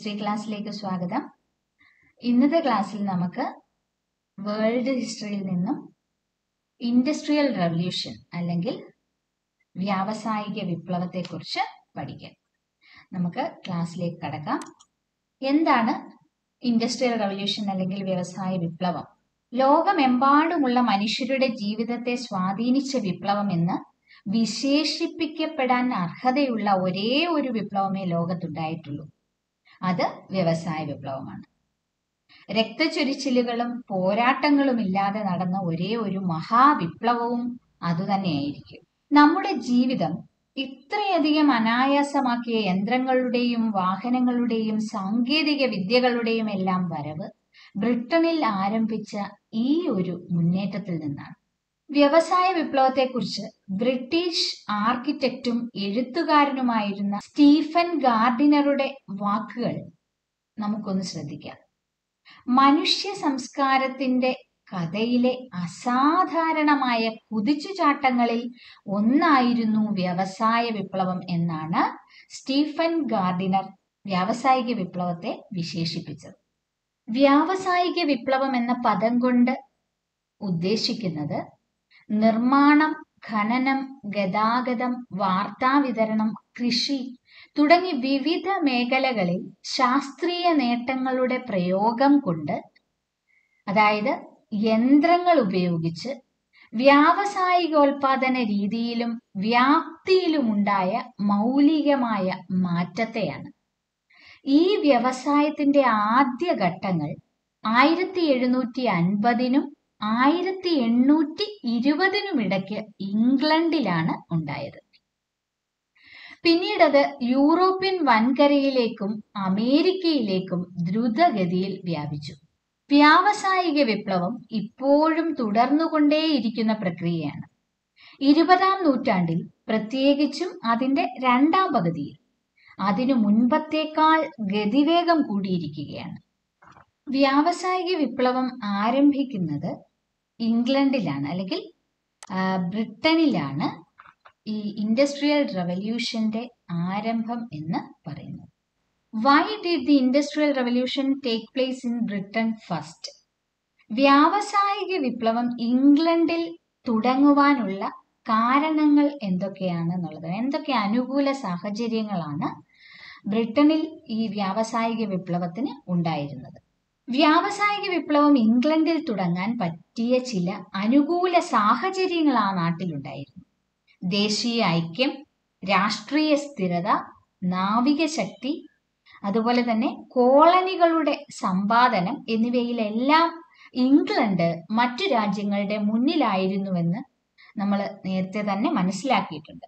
history ക്ലാസ്സിലേക്ക് സ്വാഗതം ഇന്നത്തെ ക്ലാസ്സിൽ നമുക്ക് വേൾഡ് ഹിസ്റ്ററിയിൽ നിന്നും ഇൻഡസ്ട്രിയൽ റവല്യൂഷൻ അല്ലെങ്കിൽ വ്യാവസായിക വിപ്ലവത്തെക്കുറിച്ച് പഠിക്കാം നമുക്ക് ക്ലാസ്സിലേക്ക് കടക്കാം എന്താണ് ഇൻഡസ്ട്രിയൽ റവല്യൂഷൻ അല്ലെങ്കിൽ വ്യവസായ വിപ്ലവം ലോകമെമ്പാടുമുള്ള മനുഷ്യരുടെ ജീവിതത്തെ സ്വാധീനിച്ച വിപ്ലവം എന്ന് വിശേഷിപ്പിക്കപ്പെടാൻ അർഹതയുള്ള ഒരേ ഒരു വിപ്ലവമേ ലോകത്തുണ്ടായിട്ടുള്ളൂ അത് വ്യവസായ വിപ്ലവമാണ് രക്തചൊരിച്ചിലുകളും പോരാട്ടങ്ങളും ഇല്ലാതെ നടന്ന ഒരേ ഒരു മഹാവിപ്ലവവും അതുതന്നെയായിരിക്കും നമ്മുടെ ജീവിതം ഇത്രയധികം അനായാസമാക്കിയ യന്ത്രങ്ങളുടെയും വാഹനങ്ങളുടെയും സാങ്കേതിക വിദ്യകളുടെയും എല്ലാം വരവ് ബ്രിട്ടനിൽ ആരംഭിച്ച ഈ ഒരു മുന്നേറ്റത്തിൽ നിന്നാണ് വ്യവസായ വിപ്ലവത്തെക്കുറിച്ച് ബ്രിട്ടീഷ് ആർക്കിടെക്റ്റും എഴുത്തുകാരനുമായിരുന്ന സ്റ്റീഫൻ ഗാർഡിനറുടെ വാക്കുകൾ നമുക്കൊന്ന് ശ്രദ്ധിക്കാം മനുഷ്യ സംസ്കാരത്തിന്റെ കഥയിലെ അസാധാരണമായ കുതിച്ചുചാട്ടങ്ങളിൽ ഒന്നായിരുന്നു വ്യവസായ വിപ്ലവം എന്നാണ് സ്റ്റീഫൻ ഗാർഡിനർ വ്യാവസായിക വിപ്ലവത്തെ വിശേഷിപ്പിച്ചത് വ്യാവസായിക വിപ്ലവം എന്ന പദം കൊണ്ട് ഉദ്ദേശിക്കുന്നത് നിർമ്മാണം ഖനനം ഗതാഗതം വാർത്താവിതരണം കൃഷി തുടങ്ങി വിവിധ മേഖലകളിൽ ശാസ്ത്രീയ നേട്ടങ്ങളുടെ പ്രയോഗം കൊണ്ട് അതായത് യന്ത്രങ്ങൾ ഉപയോഗിച്ച് വ്യാവസായികോൽപാദന രീതിയിലും വ്യാപ്തിയിലുമുണ്ടായ മൗലികമായ മാറ്റത്തെയാണ് ഈ വ്യവസായത്തിന്റെ ആദ്യ ഘട്ടങ്ങൾ ആയിരത്തി എഴുന്നൂറ്റി അൻപതിനും ആയിരത്തി എണ്ണൂറ്റി ഇരുപതിനും ഇടയ്ക്ക് ഇംഗ്ലണ്ടിലാണ് ഉണ്ടായത് പിന്നീടത് യൂറോപ്യൻ വൻകരയിലേക്കും അമേരിക്കയിലേക്കും ദ്രുതഗതിയിൽ വ്യാപിച്ചു വ്യാവസായിക വിപ്ലവം ഇപ്പോഴും തുടർന്നുകൊണ്ടേയിരിക്കുന്ന പ്രക്രിയയാണ് ഇരുപതാം നൂറ്റാണ്ടിൽ പ്രത്യേകിച്ചും അതിന്റെ രണ്ടാം പകുതിയിൽ അതിനു മുൻപത്തേക്കാൾ ഗതിവേഗം കൂടിയിരിക്കുകയാണ് വ്യാവസായിക വിപ്ലവം ആരംഭിക്കുന്നത് ഇംഗ്ലണ്ടിലാണ് അല്ലെങ്കിൽ ബ്രിട്ടനിലാണ് ഈ ഇൻഡസ്ട്രിയൽ റവല്യൂഷന്റെ ആരംഭം എന്ന് പറയുന്നത് why did the industrial revolution take place in Britain first വ്യാവസായിക വിപ്ലവം ഇംഗ്ലണ്ടിൽ തുടങ്ങുവാനുള്ള കാരണങ്ങൾ എന്തൊക്കെയാണ് എന്നുള്ളത് എന്തൊക്കെ അനുകൂല സാഹചര്യങ്ങളാണ് ബ്രിട്ടനിൽ ഈ വ്യാവസായിക വിപ്ലവത്തിന് ഉണ്ടായിരുന്നത് വ്യാവസായിക വിപ്ലവം ഇംഗ്ലണ്ടിൽ തുടങ്ങാൻ പറ്റിയ ചില അനുകൂല സാഹചര്യങ്ങൾ ആ നാട്ടിലുണ്ടായിരുന്നു ദേശീയ ഐക്യം രാഷ്ട്രീയ സ്ഥിരത നാവിക ശക്തി അതുപോലെ തന്നെ കോളനികളുടെ സമ്പാദനം എന്നിവയിലെല്ലാം ഇംഗ്ലണ്ട് മറ്റു രാജ്യങ്ങളുടെ മുന്നിലായിരുന്നുവെന്ന് നമ്മൾ നേരത്തെ തന്നെ മനസ്സിലാക്കിയിട്ടുണ്ട്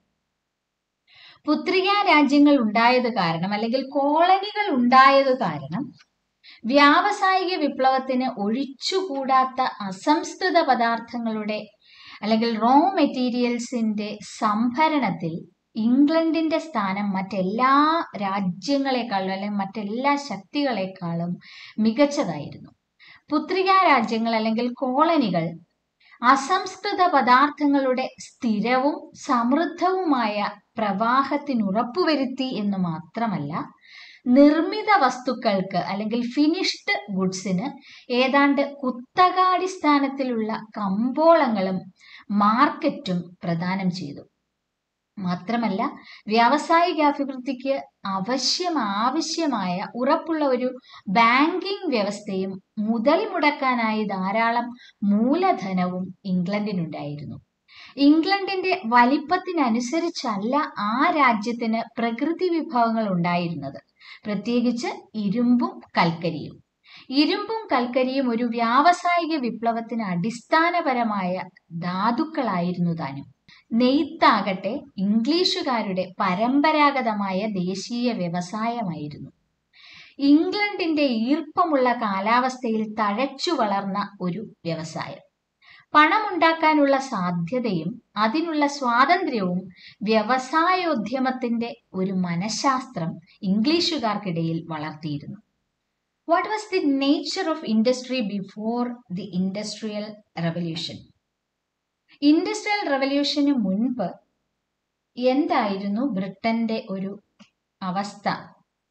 പുത്രിക രാജ്യങ്ങൾ ഉണ്ടായത് കാരണം അല്ലെങ്കിൽ കോളനികൾ ഉണ്ടായത് കാരണം വ്യാവസായിക വിപ്ലവത്തിന് ഒഴിച്ചുകൂടാത്ത അസംസ്കൃത പദാർത്ഥങ്ങളുടെ അല്ലെങ്കിൽ റോ മെറ്റീരിയൽസിന്റെ സംഭരണത്തിൽ ഇംഗ്ലണ്ടിന്റെ സ്ഥാനം മറ്റെല്ലാ രാജ്യങ്ങളെക്കാളും അല്ലെങ്കിൽ മറ്റെല്ലാ ശക്തികളെക്കാളും മികച്ചതായിരുന്നു പുത്രിക രാജ്യങ്ങൾ അല്ലെങ്കിൽ കോളനികൾ അസംസ്കൃത പദാർത്ഥങ്ങളുടെ സ്ഥിരവും സമൃദ്ധവുമായ പ്രവാഹത്തിന് ഉറപ്പുവരുത്തി എന്ന് മാത്രമല്ല നിർമ്മിത വസ്തുക്കൾക്ക് അല്ലെങ്കിൽ ഫിനിഷ്ഡ് ഗുഡ്സിന് ഏതാണ്ട് കുത്തകാടിസ്ഥാനത്തിലുള്ള കമ്പോളങ്ങളും മാർക്കറ്റും പ്രദാനം ചെയ്തു മാത്രമല്ല വ്യാവസായിക അഭിവൃദ്ധിക്ക് അവശ്യം ആവശ്യമായ ഉറപ്പുള്ള ഒരു ബാങ്കിംഗ് വ്യവസ്ഥയും മുതൽ മുടക്കാനായി ധാരാളം മൂലധനവും ഇംഗ്ലണ്ടിനുണ്ടായിരുന്നു ഇംഗ്ലണ്ടിന്റെ വലിപ്പത്തിനനുസരിച്ചല്ല ആ രാജ്യത്തിന് പ്രകൃതി വിഭവങ്ങൾ ഉണ്ടായിരുന്നത് പ്രത്യേകിച്ച് ഇരുമ്പും കൽക്കരിയും ഇരുമ്പും കൽക്കരിയും ഒരു വ്യാവസായിക വിപ്ലവത്തിന് അടിസ്ഥാനപരമായ ധാതുക്കളായിരുന്നു താനും നെയ്ത്താകട്ടെ ഇംഗ്ലീഷുകാരുടെ പരമ്പരാഗതമായ ദേശീയ വ്യവസായമായിരുന്നു ഇംഗ്ലണ്ടിന്റെ ഈർപ്പമുള്ള കാലാവസ്ഥയിൽ തഴച്ചു വളർന്ന ഒരു വ്യവസായം പണമുണ്ടാക്കാനുള്ള സാധ്യതയും അതിനുള്ള സ്വാതന്ത്ര്യവും വ്യവസായോദ്യമത്തിന്റെ ഒരു മനഃശാസ്ത്രം ഇംഗ്ലീഷുകാർക്കിടയിൽ വളർത്തിയിരുന്നു what was the nature of industry before the industrial revolution industrial റവല്യൂഷന് മുൻപ് എന്തായിരുന്നു ബ്രിട്ടന്റെ ഒരു അവസ്ഥ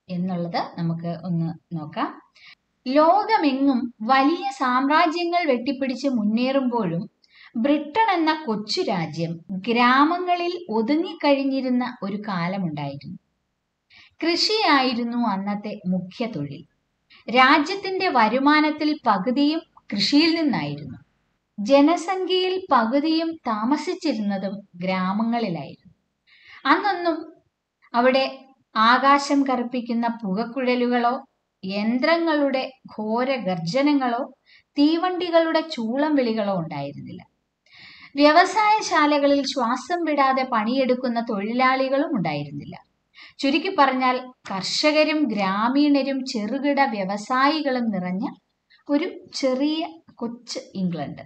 എന്നുള്ളത് നമുക്ക് ഒന്ന് നോക്കാം ലോകമെങ്ങും വലിയ സാമ്രാജ്യങ്ങൾ വെട്ടിപ്പിടിച്ച് മുന്നേറുമ്പോഴും ബ്രിട്ടൻ എന്ന കൊച്ചു രാജ്യം ഗ്രാമങ്ങളിൽ ഒതുങ്ങിക്കഴിഞ്ഞിരുന്ന ഒരു കാലമുണ്ടായിരുന്നു കൃഷിയായിരുന്നു അന്നത്തെ മുഖ്യ തൊഴിൽ രാജ്യത്തിന്റെ വരുമാനത്തിൽ പകുതിയും കൃഷിയിൽ നിന്നായിരുന്നു ജനസംഖ്യയിൽ പകുതിയും താമസിച്ചിരുന്നതും ഗ്രാമങ്ങളിലായിരുന്നു അന്നൊന്നും അവിടെ ആകാശം കറുപ്പിക്കുന്ന പുകക്കുഴലുകളോ യന്ത്രങ്ങളുടെ ഘോര ഗർജനങ്ങളോ തീവണ്ടികളുടെ ചൂളം വിളികളോ ഉണ്ടായിരുന്നില്ല വ്യവസായശാലകളിൽ ശ്വാസം വിടാതെ പണിയെടുക്കുന്ന തൊഴിലാളികളും ഉണ്ടായിരുന്നില്ല ചുരുക്കി പറഞ്ഞാൽ കർഷകരും ഗ്രാമീണരും ചെറുകിട വ്യവസായികളും നിറഞ്ഞ ഒരു ചെറിയ കൊച്ചു ഇംഗ്ലണ്ട്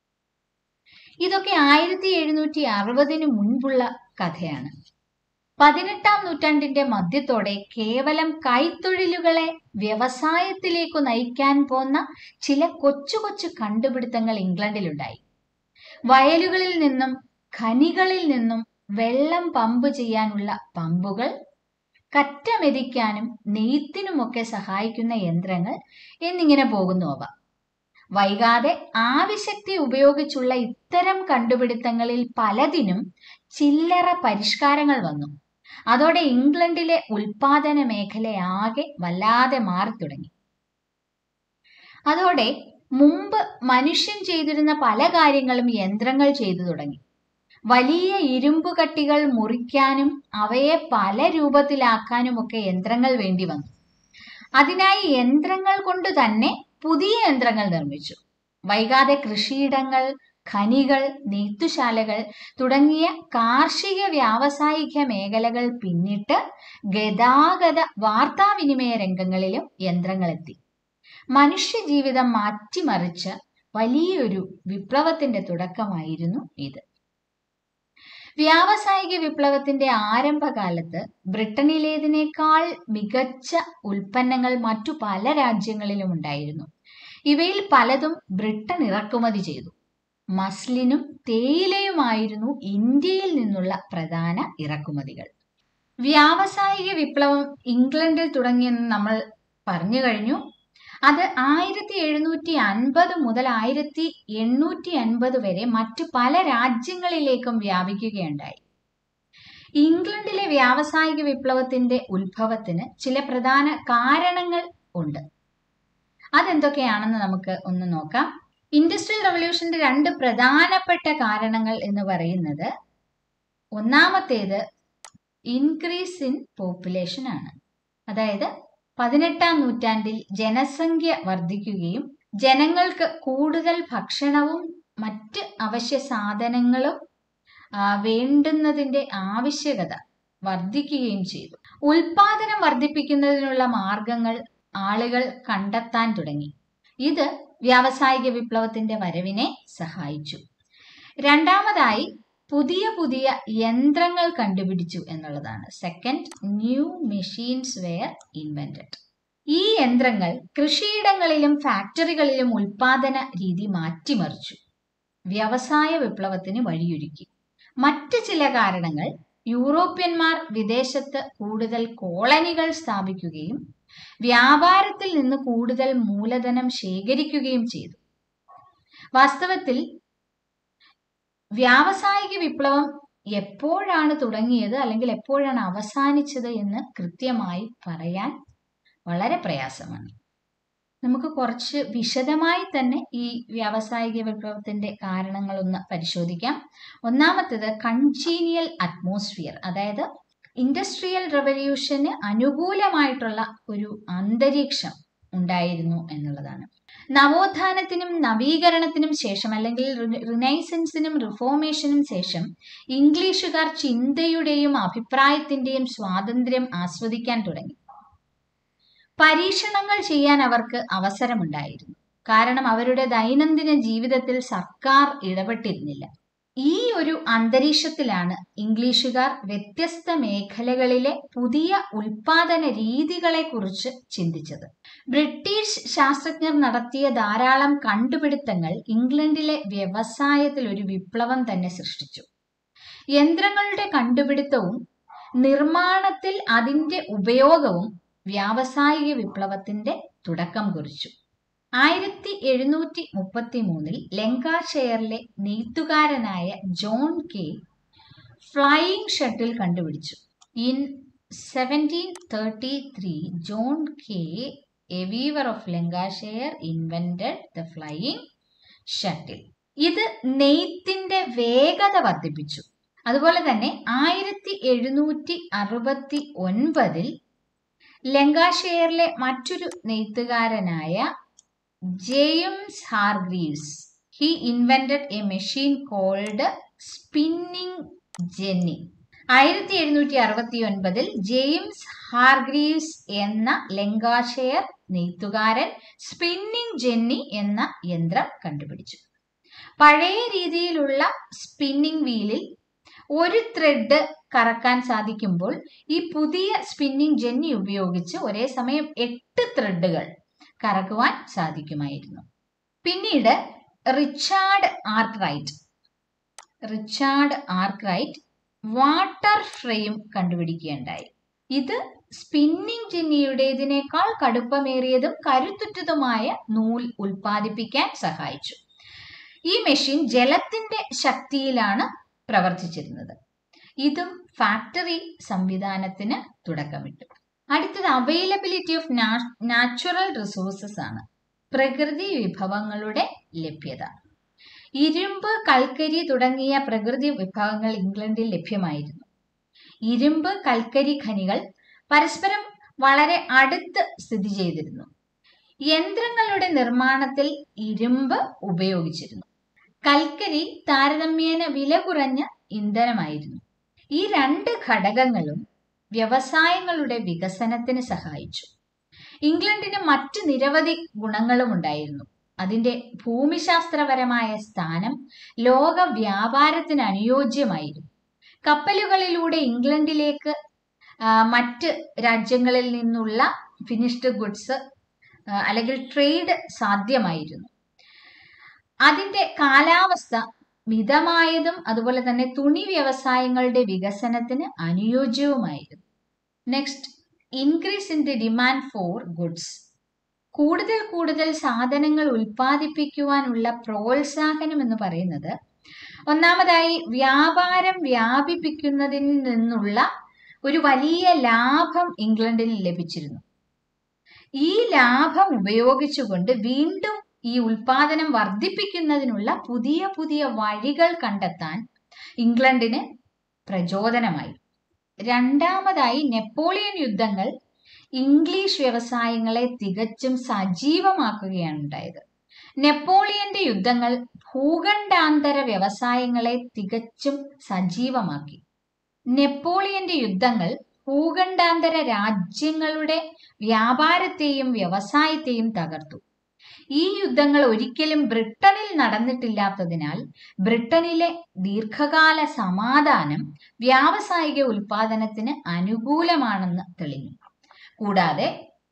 ഇതൊക്കെ ആയിരത്തി എഴുന്നൂറ്റി അറുപതിന് മുൻപുള്ള കഥയാണ് പതിനെട്ടാം നൂറ്റാണ്ടിന്റെ മധ്യത്തോടെ കേവലം കൈത്തൊഴിലുകളെ വ്യവസായത്തിലേക്കു നയിക്കാൻ പോന്ന ചില കൊച്ചു കൊച്ചു കണ്ടുപിടുത്തങ്ങൾ ഇംഗ്ലണ്ടിലുണ്ടായി വയലുകളിൽ നിന്നും ഖനികളിൽ നിന്നും വെള്ളം പമ്പ് ചെയ്യാനുള്ള പമ്പുകൾ കറ്റ മെതിക്കാനും നെയ്ത്തിനുമൊക്കെ സഹായിക്കുന്ന യന്ത്രങ്ങൾ എന്നിങ്ങനെ പോകുന്നു അവ വൈകാതെ ആവിശക്തി ഉപയോഗിച്ചുള്ള ഇത്തരം കണ്ടുപിടുത്തങ്ങളിൽ പലതിനും ചില്ലറ പരിഷ്കാരങ്ങൾ വന്നു അതോടെ ഇംഗ്ലണ്ടിലെ ഉൽപാദന മേഖല ആകെ വല്ലാതെ മാറി തുടങ്ങി അതോടെ മുമ്പ് മനുഷ്യൻ ചെയ്തിരുന്ന പല കാര്യങ്ങളും യന്ത്രങ്ങൾ ചെയ്തു തുടങ്ങി വലിയ ഇരുമ്പ് കട്ടികൾ മുറിക്കാനും അവയെ പല രൂപത്തിലാക്കാനുമൊക്കെ യന്ത്രങ്ങൾ വേണ്ടി വന്നു അതിനായി യന്ത്രങ്ങൾ കൊണ്ട് തന്നെ പുതിയ യന്ത്രങ്ങൾ നിർമ്മിച്ചു വൈകാതെ കൃഷിയിടങ്ങൾ ഖനികൾ നെയ്ത്തുശാലകൾ തുടങ്ങിയ കാർഷിക വ്യാവസായിക മേഖലകൾ പിന്നിട്ട് ഗതാഗത വാർത്താവിനിമയ രംഗങ്ങളിലും യന്ത്രങ്ങളെത്തി മനുഷ്യജീവിതം മാറ്റിമറിച്ച വലിയൊരു വിപ്ലവത്തിന്റെ തുടക്കമായിരുന്നു ഇത് വ്യാവസായിക വിപ്ലവത്തിന്റെ ആരംഭകാലത്ത് ബ്രിട്ടനിലേതിനേക്കാൾ മികച്ച ഉൽപ്പന്നങ്ങൾ മറ്റു പല രാജ്യങ്ങളിലും ഉണ്ടായിരുന്നു ഇവയിൽ പലതും ബ്രിട്ടൻ ഇറക്കുമതി ചെയ്തു മസ്ലിനും തേയിലയുമായിരുന്നു ഇന്ത്യയിൽ നിന്നുള്ള പ്രധാന ഇറക്കുമതികൾ വ്യാവസായിക വിപ്ലവം ഇംഗ്ലണ്ടിൽ തുടങ്ങിയെന്ന് നമ്മൾ പറഞ്ഞു കഴിഞ്ഞു അത് ആയിരത്തി എഴുന്നൂറ്റി അൻപത് മുതൽ ആയിരത്തി എണ്ണൂറ്റി അൻപത് വരെ മറ്റു പല രാജ്യങ്ങളിലേക്കും വ്യാപിക്കുകയുണ്ടായി ഇംഗ്ലണ്ടിലെ വ്യാവസായിക വിപ്ലവത്തിന്റെ ഉത്ഭവത്തിന് ചില പ്രധാന കാരണങ്ങൾ ഉണ്ട് അതെന്തൊക്കെയാണെന്ന് നമുക്ക് ഒന്ന് നോക്കാം ഇൻഡസ്ട്രിയൽ റവല്യൂഷന്റെ രണ്ട് പ്രധാനപ്പെട്ട കാരണങ്ങൾ എന്ന് പറയുന്നത് ഒന്നാമത്തേത് ഇൻക്രീസ് ഇൻ പോപ്പുലേഷൻ ആണ് അതായത് പതിനെട്ടാം നൂറ്റാണ്ടിൽ ജനസംഖ്യ വർദ്ധിക്കുകയും ജനങ്ങൾക്ക് കൂടുതൽ ഭക്ഷണവും മറ്റ് അവശ്യ സാധനങ്ങളും വേണ്ടുന്നതിന്റെ ആവശ്യകത വർദ്ധിക്കുകയും ചെയ്തു ഉൽപാദനം വർദ്ധിപ്പിക്കുന്നതിനുള്ള മാർഗങ്ങൾ ആളുകൾ കണ്ടെത്താൻ തുടങ്ങി ഇത് വ്യാവസായിക വിപ്ലവത്തിന്റെ വരവിനെ സഹായിച്ചു രണ്ടാമതായി പുതിയ പുതിയ യന്ത്രങ്ങൾ കണ്ടുപിടിച്ചു എന്നുള്ളതാണ് second new machines were invented ഈ യന്ത്രങ്ങൾ കൃഷിയിടങ്ങളിലും ഫാക്ടറികളിലും ഉൽപാദന രീതി മാറ്റിമറിച്ചു വ്യവസായ വിപ്ലവത്തിന് വഴിയൊരുക്കി മറ്റ് ചില കാരണങ്ങൾ യൂറോപ്യന്മാർ വിദേശത്ത് കൂടുതൽ കോളനികൾ സ്ഥാപിക്കുകയും വ്യാപാരത്തിൽ നിന്ന് കൂടുതൽ മൂലധനം ശേഖരിക്കുകയും ചെയ്തു വാസ്തവത്തിൽ വ്യാവസായിക വിപ്ലവം എപ്പോഴാണ് തുടങ്ങിയത് അല്ലെങ്കിൽ എപ്പോഴാണ് അവസാനിച്ചത് എന്ന് കൃത്യമായി പറയാൻ വളരെ പ്രയാസമാണ് നമുക്ക് കുറച്ച് വിശദമായി തന്നെ ഈ വ്യാവസായിക വിപ്ലവത്തിന്റെ കാരണങ്ങളൊന്ന് പരിശോധിക്കാം ഒന്നാമത്തേത് കൺജീനിയൽ അറ്റ്മോസ്ഫിയർ അതായത് ഇൻഡസ്ട്രിയൽ റവല്യൂഷന് അനുകൂലമായിട്ടുള്ള ഒരു അന്തരീക്ഷം ഉണ്ടായിരുന്നു എന്നുള്ളതാണ് നവോത്ഥാനത്തിനും നവീകരണത്തിനും ശേഷം അല്ലെങ്കിൽ റിനൈസൻസിനും റിഫോർമേഷനും ശേഷം ഇംഗ്ലീഷുകാർ ചിന്തയുടെയും അഭിപ്രായത്തിന്റെയും സ്വാതന്ത്ര്യം ആസ്വദിക്കാൻ തുടങ്ങി പരീക്ഷണങ്ങൾ ചെയ്യാൻ അവർക്ക് അവസരമുണ്ടായിരുന്നു കാരണം അവരുടെ ദൈനംദിന ജീവിതത്തിൽ സർക്കാർ ഇടപെട്ടിരുന്നില്ല ഈ ഒരു അന്തരീക്ഷത്തിലാണ് ഇംഗ്ലീഷുകാർ വ്യത്യസ്ത മേഖലകളിലെ പുതിയ ഉൽപാദന രീതികളെ കുറിച്ച് ചിന്തിച്ചത് ബ്രിട്ടീഷ് ശാസ്ത്രജ്ഞർ നടത്തിയ ധാരാളം കണ്ടുപിടുത്തങ്ങൾ ഇംഗ്ലണ്ടിലെ വ്യവസായത്തിൽ ഒരു വിപ്ലവം തന്നെ സൃഷ്ടിച്ചു യന്ത്രങ്ങളുടെ കണ്ടുപിടുത്തവും നിർമ്മാണത്തിൽ അതിന്റെ ഉപയോഗവും വ്യാവസായിക വിപ്ലവത്തിന്റെ തുടക്കം കുറിച്ചു ആയിരത്തി എഴുന്നൂറ്റി മുപ്പത്തി മൂന്നിൽ ലങ്കാഷെയറിലെ നെയ്ത്തുകാരനായ ജോൺ കെ ഫ്ലൈയിങ് ഷട്ടിൽ കണ്ടുപിടിച്ചു in seventeen thirty three John Kay a weaver of Lancashire invented the flying shuttle ഇത് നെയ്ത്തിന്റെ വേഗത വർദ്ധിപ്പിച്ചു അതുപോലെ തന്നെ ആയിരത്തി എഴുന്നൂറ്റി അറുപത്തി ഒൻപതിൽ ലങ്കാഷെയറിലെ മറ്റൊരു നെയ്ത്തുകാരനായ James Hargreaves he invented a machine called spinning jenny ആയിരത്തി എഴുന്നൂറ്റി അറുപത്തി ഒൻപതിൽ ജെയിംസ് ഹാർഗ്രീവ്സ് എന്ന ലങ്കാഷെയർ നെയ്ത്തുകാരൻ സ്പിന്നിങ് ജെന്നി എന്ന യന്ത്രം കണ്ടുപിടിച്ചു പഴയ രീതിയിലുള്ള സ്പിന്നിങ് വീലിൽ ഒരു ത്രെഡ് കറക്കാൻ സാധിക്കുമ്പോൾ ഈ പുതിയ സ്പിന്നിങ് ജെന്നി ഉപയോഗിച്ച് ഒരേ സമയം എട്ട് ത്രെഡുകൾ കറക്കുവാൻ സാധിക്കുമായിരുന്നു പിന്നീട് Richard Arkwright Richard Arkwright water frame കണ്ടുപിടിക്കുകയുണ്ടായി ഇത് സ്പിന്നിങ് ജെന്നിയുടേതിനേക്കാൾ കടുപ്പമേറിയതും കരുത്തുറ്റതുമായ നൂൽ ഉൽപ്പാദിപ്പിക്കാൻ സഹായിച്ചു ഈ മെഷീൻ ജലത്തിന്റെ ശക്തിയിലാണ് പ്രവർത്തിച്ചിരുന്നത് ഇതും ഫാക്ടറി സംവിധാനത്തിന് തുടക്കമിട്ടു അടുത്തത് അവൈലബിലിറ്റി ഓഫ് നാച്ചുറൽ റിസോഴ്സസ് ആണ് പ്രകൃതി വിഭവങ്ങളുടെ ലഭ്യത ഇരുമ്പ് കൽക്കരി തുടങ്ങിയ പ്രകൃതി വിഭവങ്ങൾ ഇംഗ്ലണ്ടിൽ ലഭ്യമായിരുന്നു ഇരുമ്പ് കൽക്കരി ഖനികൾ പരസ്പരം വളരെ അടുത്ത് സ്ഥിതി ചെയ്തിരുന്നു യന്ത്രങ്ങളുടെ നിർമ്മാണത്തിൽ ഇരുമ്പ് ഉപയോഗിച്ചിരുന്നു കൽക്കരി താരതമ്യേന വില കുറഞ്ഞ ഇന്ധനമായിരുന്നു ഈ രണ്ട് ഘടകങ്ങളും വ്യവസായങ്ങളുടെ വികസനത്തിന് സഹായിച്ചു ഇംഗ്ലണ്ടിന് മറ്റ് നിരവധി ഗുണങ്ങളും ഉണ്ടായിരുന്നു അതിന്റെ ഭൂമിശാസ്ത്രപരമായ സ്ഥാനം ലോക വ്യാപാരത്തിന് അനുയോജ്യമായിരുന്നു കപ്പലുകളിലൂടെ ഇംഗ്ലണ്ടിലേക്ക് മറ്റ് രാജ്യങ്ങളിൽ നിന്നുള്ള ഫിനിഷ്ഡ് ഗുഡ്സ് അല്ലെങ്കിൽ ട്രേഡ് സാധ്യമായിരുന്നു അതിന്റെ കാലാവസ്ഥ മിതമായതും അതുപോലെ തന്നെ തുണി വ്യവസായങ്ങളുടെ വികസനത്തിന് അനുയോജ്യവുമായിരുന്നു next increase in the demand for goods കൂടുതൽ കൂടുതൽ സാധനങ്ങൾ ഉൽപ്പാദിപ്പിക്കുവാനുള്ള പ്രോത്സാഹനം എന്ന് പറയുന്നത് ഒന്നാമതായി വ്യാപാരം വ്യാപിപ്പിക്കുന്നതിൽ നിന്നുള്ള ഒരു വലിയ ലാഭം ഇംഗ്ലണ്ടിന് ലഭിച്ചിരുന്നു ഈ ലാഭം ഉപയോഗിച്ചുകൊണ്ട് വീണ്ടും ഈ ഉൽപാദനം വർദ്ധിപ്പിക്കുന്നതിനുള്ള പുതിയ പുതിയ വഴികൾ കണ്ടെത്താൻ ഇംഗ്ലണ്ടിന് പ്രചോദനമായി രണ്ടാമതായി നെപ്പോളിയൻ യുദ്ധങ്ങൾ ഇംഗ്ലീഷ് വ്യവസായങ്ങളെ തികച്ചും സജീവമാക്കുകയാണ് ഉണ്ടായത് നെപ്പോളിയന്റെ യുദ്ധങ്ങൾ ഭൂഖണ്ഡാന്തര വ്യവസായങ്ങളെ തികച്ചും സജീവമാക്കി നെപ്പോളിയന്റെ യുദ്ധങ്ങൾ ഭൂഖണ്ഡാന്തര രാജ്യങ്ങളുടെ വ്യാപാരത്തെയും വ്യവസായത്തെയും തകർത്തു ഈ യുദ്ധങ്ങൾ ഒരിക്കലും ബ്രിട്ടനിൽ നടന്നിട്ടില്ലാത്തതിനാൽ ബ്രിട്ടനിലെ ദീർഘകാല സമാധാനം വ്യാവസായിക ഉൽപാദനത്തിന് അനുകൂലമാണെന്ന് തെളിഞ്ഞു കൂടാതെ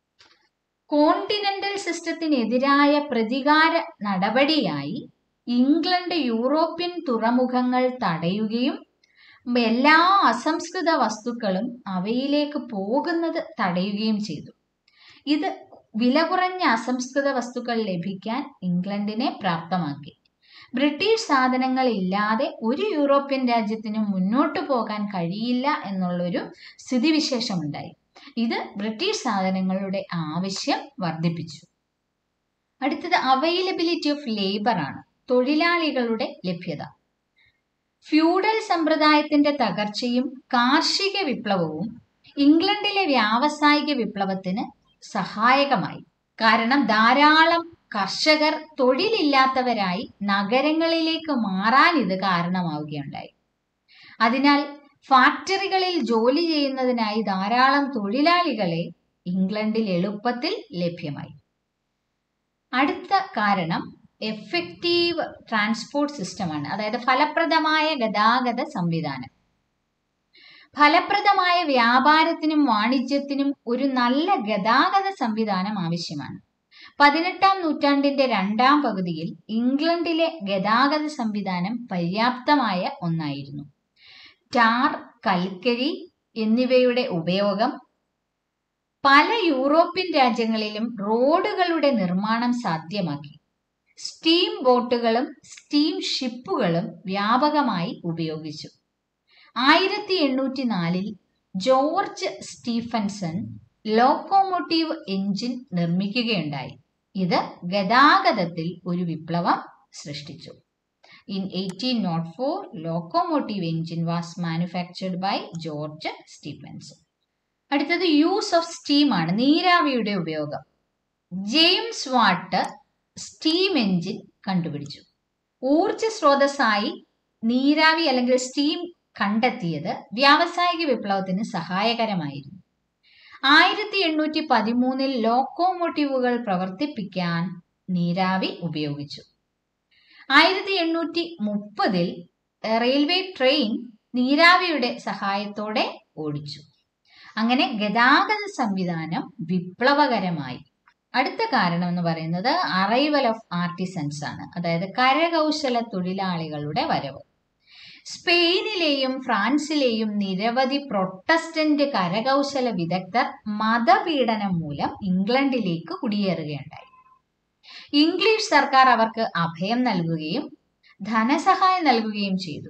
കോണ്ടിനെന്റൽ സിസ്റ്റത്തിനെതിരായ പ്രതികാര നടപടിയായി ഇംഗ്ലണ്ട് യൂറോപ്യൻ തുറമുഖങ്ങൾ തടയുകയും എല്ലാ അസംസ്കൃത വസ്തുക്കളും അവയിലേക്ക് പോകുന്നത് തടയുകയും ചെയ്തു ഇത് വില കുറഞ്ഞ അസംസ്കൃത വസ്തുക്കൾ ലഭിക്കാൻ ഇംഗ്ലണ്ടിനെ പ്രാപ്തമാക്കി ബ്രിട്ടീഷ് സാധനങ്ങൾ ഇല്ലാതെ ഒരു യൂറോപ്യൻ രാജ്യത്തിനും മുന്നോട്ടു പോകാൻ കഴിയില്ല എന്നുള്ളൊരു സ്ഥിതിവിശേഷമുണ്ടായി ഇത് ബ്രിട്ടീഷ് സാധനങ്ങളുടെ ആവശ്യം വർദ്ധിപ്പിച്ചു അടുത്തത് അവൈലബിലിറ്റി ഓഫ് ലേബർ ആണ് തൊഴിലാളികളുടെ ലഭ്യത ഫ്യൂഡൽ സമ്പ്രദായത്തിന്റെ തകർച്ചയും കാർഷിക വിപ്ലവവും ഇംഗ്ലണ്ടിലെ വ്യാവസായിക വിപ്ലവത്തിന് സഹായകമായി കാരണം ധാരാളം കർഷകർ തൊഴിലില്ലാത്തവരായി നഗരങ്ങളിലേക്ക് മാറാൻ ഇത് കാരണമാവുകയുണ്ടായി അതിനാൽ ഫാക്ടറികളിൽ ജോലി ചെയ്യുന്നതിനായി ധാരാളം തൊഴിലാളികളെ ഇംഗ്ലണ്ടിൽ എളുപ്പത്തിൽ ലഭ്യമായി അടുത്ത കാരണം എഫക്റ്റീവ് ട്രാൻസ്പോർട്ട് സിസ്റ്റമാണ് അതായത് ഫലപ്രദമായ ഗതാഗത സംവിധാനം ഫലപ്രദമായ വ്യാപാരത്തിനും വാണിജ്യത്തിനും ഒരു നല്ല ഗതാഗത സംവിധാനം ആവശ്യമാണ് പതിനെട്ടാം നൂറ്റാണ്ടിന്റെ രണ്ടാം പകുതിയിൽ ഇംഗ്ലണ്ടിലെ ഗതാഗത സംവിധാനം പര്യാപ്തമായ ഒന്നായിരുന്നു ടാർ കൽക്കരി എന്നിവയുടെ ഉപയോഗം പല യൂറോപ്യൻ രാജ്യങ്ങളിലും റോഡുകളുടെ നിർമ്മാണം സാധ്യമാക്കി സ്റ്റീം ബോട്ടുകളും സ്റ്റീം ഷിപ്പുകളും വ്യാപകമായി ഉപയോഗിച്ചു ആയിരത്തി എണ്ണൂറ്റി നാലിൽ ജോർജ് സ്റ്റീഫൻസൺ ലോക്കോമോട്ടീവ് എഞ്ചിൻ നിർമ്മിക്കുകയുണ്ടായി ഇത് ഗതാഗതത്തിൽ ഒരു വിപ്ലവം സൃഷ്ടിച്ചു in eighteen nought four locomotive engine was manufactured by George Stephenson അടുത്തത് യൂസ് ഓഫ് സ്റ്റീം ആണ് നീരാവിയുടെ ഉപയോഗം ജെയിംസ് വാട്ട് സ്റ്റീം എഞ്ചിൻ കണ്ടുപിടിച്ചു ഊർജ സ്രോതസ്സായി നീരാവി അല്ലെങ്കിൽ സ്റ്റീം കണ്ടെത്തിയത് വ്യാവസായിക വിപ്ലവത്തിന് സഹായകരമായിരുന്നു ആയിരത്തി എണ്ണൂറ്റി പതിമൂന്നിൽ ലോക്കോമോട്ടീവുകൾ പ്രവർത്തിപ്പിക്കാൻ നീരാവി ഉപയോഗിച്ചു ആയിരത്തി എണ്ണൂറ്റി മുപ്പതിൽ റെയിൽവേ ട്രെയിൻ നീരാവിയുടെ സഹായത്തോടെ ഓടിച്ചു അങ്ങനെ ഗതാഗത സംവിധാനം വിപ്ലവകരമായി അടുത്ത കാരണം എന്ന് പറയുന്നത് അറൈവൽ ഓഫ് ആർട്ടിസൻസ് ആണ് അതായത് കരകൗശല തൊഴിലാളികളുടെ വരവ് സ്പെയിനിലെയും ഫ്രാൻസിലെയും നിരവധി പ്രൊട്ടസ്റ്റന്റ് കരകൗശല വിദഗ്ധർ മതപീഡനം മൂലം ഇംഗ്ലണ്ടിലേക്ക് കുടിയേറുകയുണ്ടായി ഇംഗ്ലീഷ് സർക്കാർ അവർക്ക് അഭയം നൽകുകയും ധനസഹായം നൽകുകയും ചെയ്തു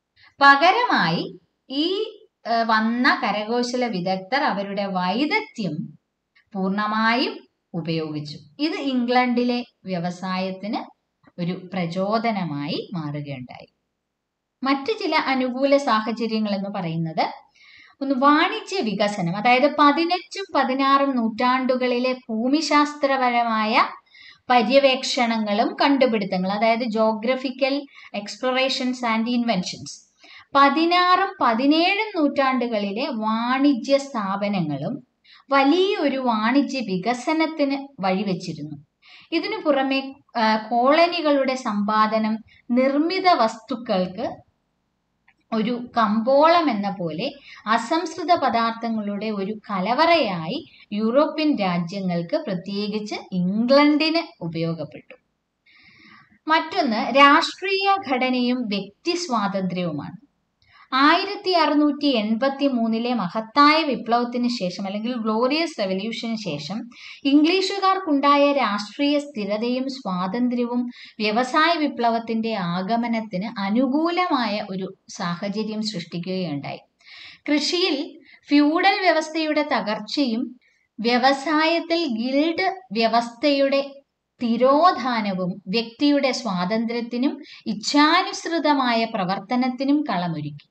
പകരമായി ഈ ഏഹ്, വന്ന കരകൗശല വിദഗ്ധർ അവരുടെ വൈദഗ്ധ്യം പൂർണ്ണമായും ഉപയോഗിച്ചു ഇത് ഇംഗ്ലണ്ടിലെ വ്യവസായത്തിന് ഒരു പ്രചോദനമായി മാറുകയുണ്ടായി മറ്റ് ചില അനുകൂല സാഹചര്യങ്ങൾ എന്ന് പറയുന്നത് ഒന്ന് വാണിജ്യ വികസനം അതായത് പതിനഞ്ചും പതിനാറും നൂറ്റാണ്ടുകളിലെ ഭൂമിശാസ്ത്രപരമായ പര്യവേക്ഷണങ്ങളും കണ്ടുപിടുത്തങ്ങളും അതായത് ജോഗ്രഫിക്കൽ എക്സ്പ്ലോറേഷൻസ് ആൻഡ് ഇൻവെൻഷൻസ് പതിനാറും പതിനേഴും നൂറ്റാണ്ടുകളിലെ വാണിജ്യ സ്ഥാപനങ്ങളും വലിയൊരു വാണിജ്യ വികസനത്തിന് വഴിവെച്ചിരുന്നു ഇതിനു പുറമെ ആ, കോളനികളുടെ സമ്പാദനം നിർമ്മിത വസ്തുക്കൾക്ക് ഒരു കമ്പോളം എന്ന പോലെ അസംസ്കൃത പദാർത്ഥങ്ങളുടെ ഒരു കലവറയായി യൂറോപ്യൻ രാജ്യങ്ങൾക്ക് പ്രത്യേകിച്ച് ഇംഗ്ലണ്ടിന് ഉപയോഗപ്പെട്ടു മറ്റൊന്ന് രാഷ്ട്രീയ ഘടനയും വ്യക്തി സ്വാതന്ത്ര്യവുമാണ് ആയിരത്തി അറുന്നൂറ്റി എൺപത്തി മൂന്നിലെ മഹത്തായ വിപ്ലവത്തിന് ശേഷം അല്ലെങ്കിൽ ഗ്ലോറിയസ് റെവല്യൂഷന് ശേഷം ഇംഗ്ലീഷുകാർക്കുണ്ടായ രാഷ്ട്രീയ സ്ഥിരതയും സ്വാതന്ത്ര്യവും വ്യവസായ വിപ്ലവത്തിന്റെ ആഗമനത്തിന് അനുകൂലമായ ഒരു സാഹചര്യം സൃഷ്ടിക്കുകയുണ്ടായി കൃഷിയിൽ ഫ്യൂഡൽ വ്യവസ്ഥയുടെ തകർച്ചയും വ്യവസായത്തിൽ ഗിൽഡ് വ്യവസ്ഥയുടെ തിരോധാനവും വ്യക്തിയുടെ സ്വാതന്ത്ര്യത്തിനും ഇച്ഛാനുസൃതമായ പ്രവർത്തനത്തിനും കളമൊരുക്കി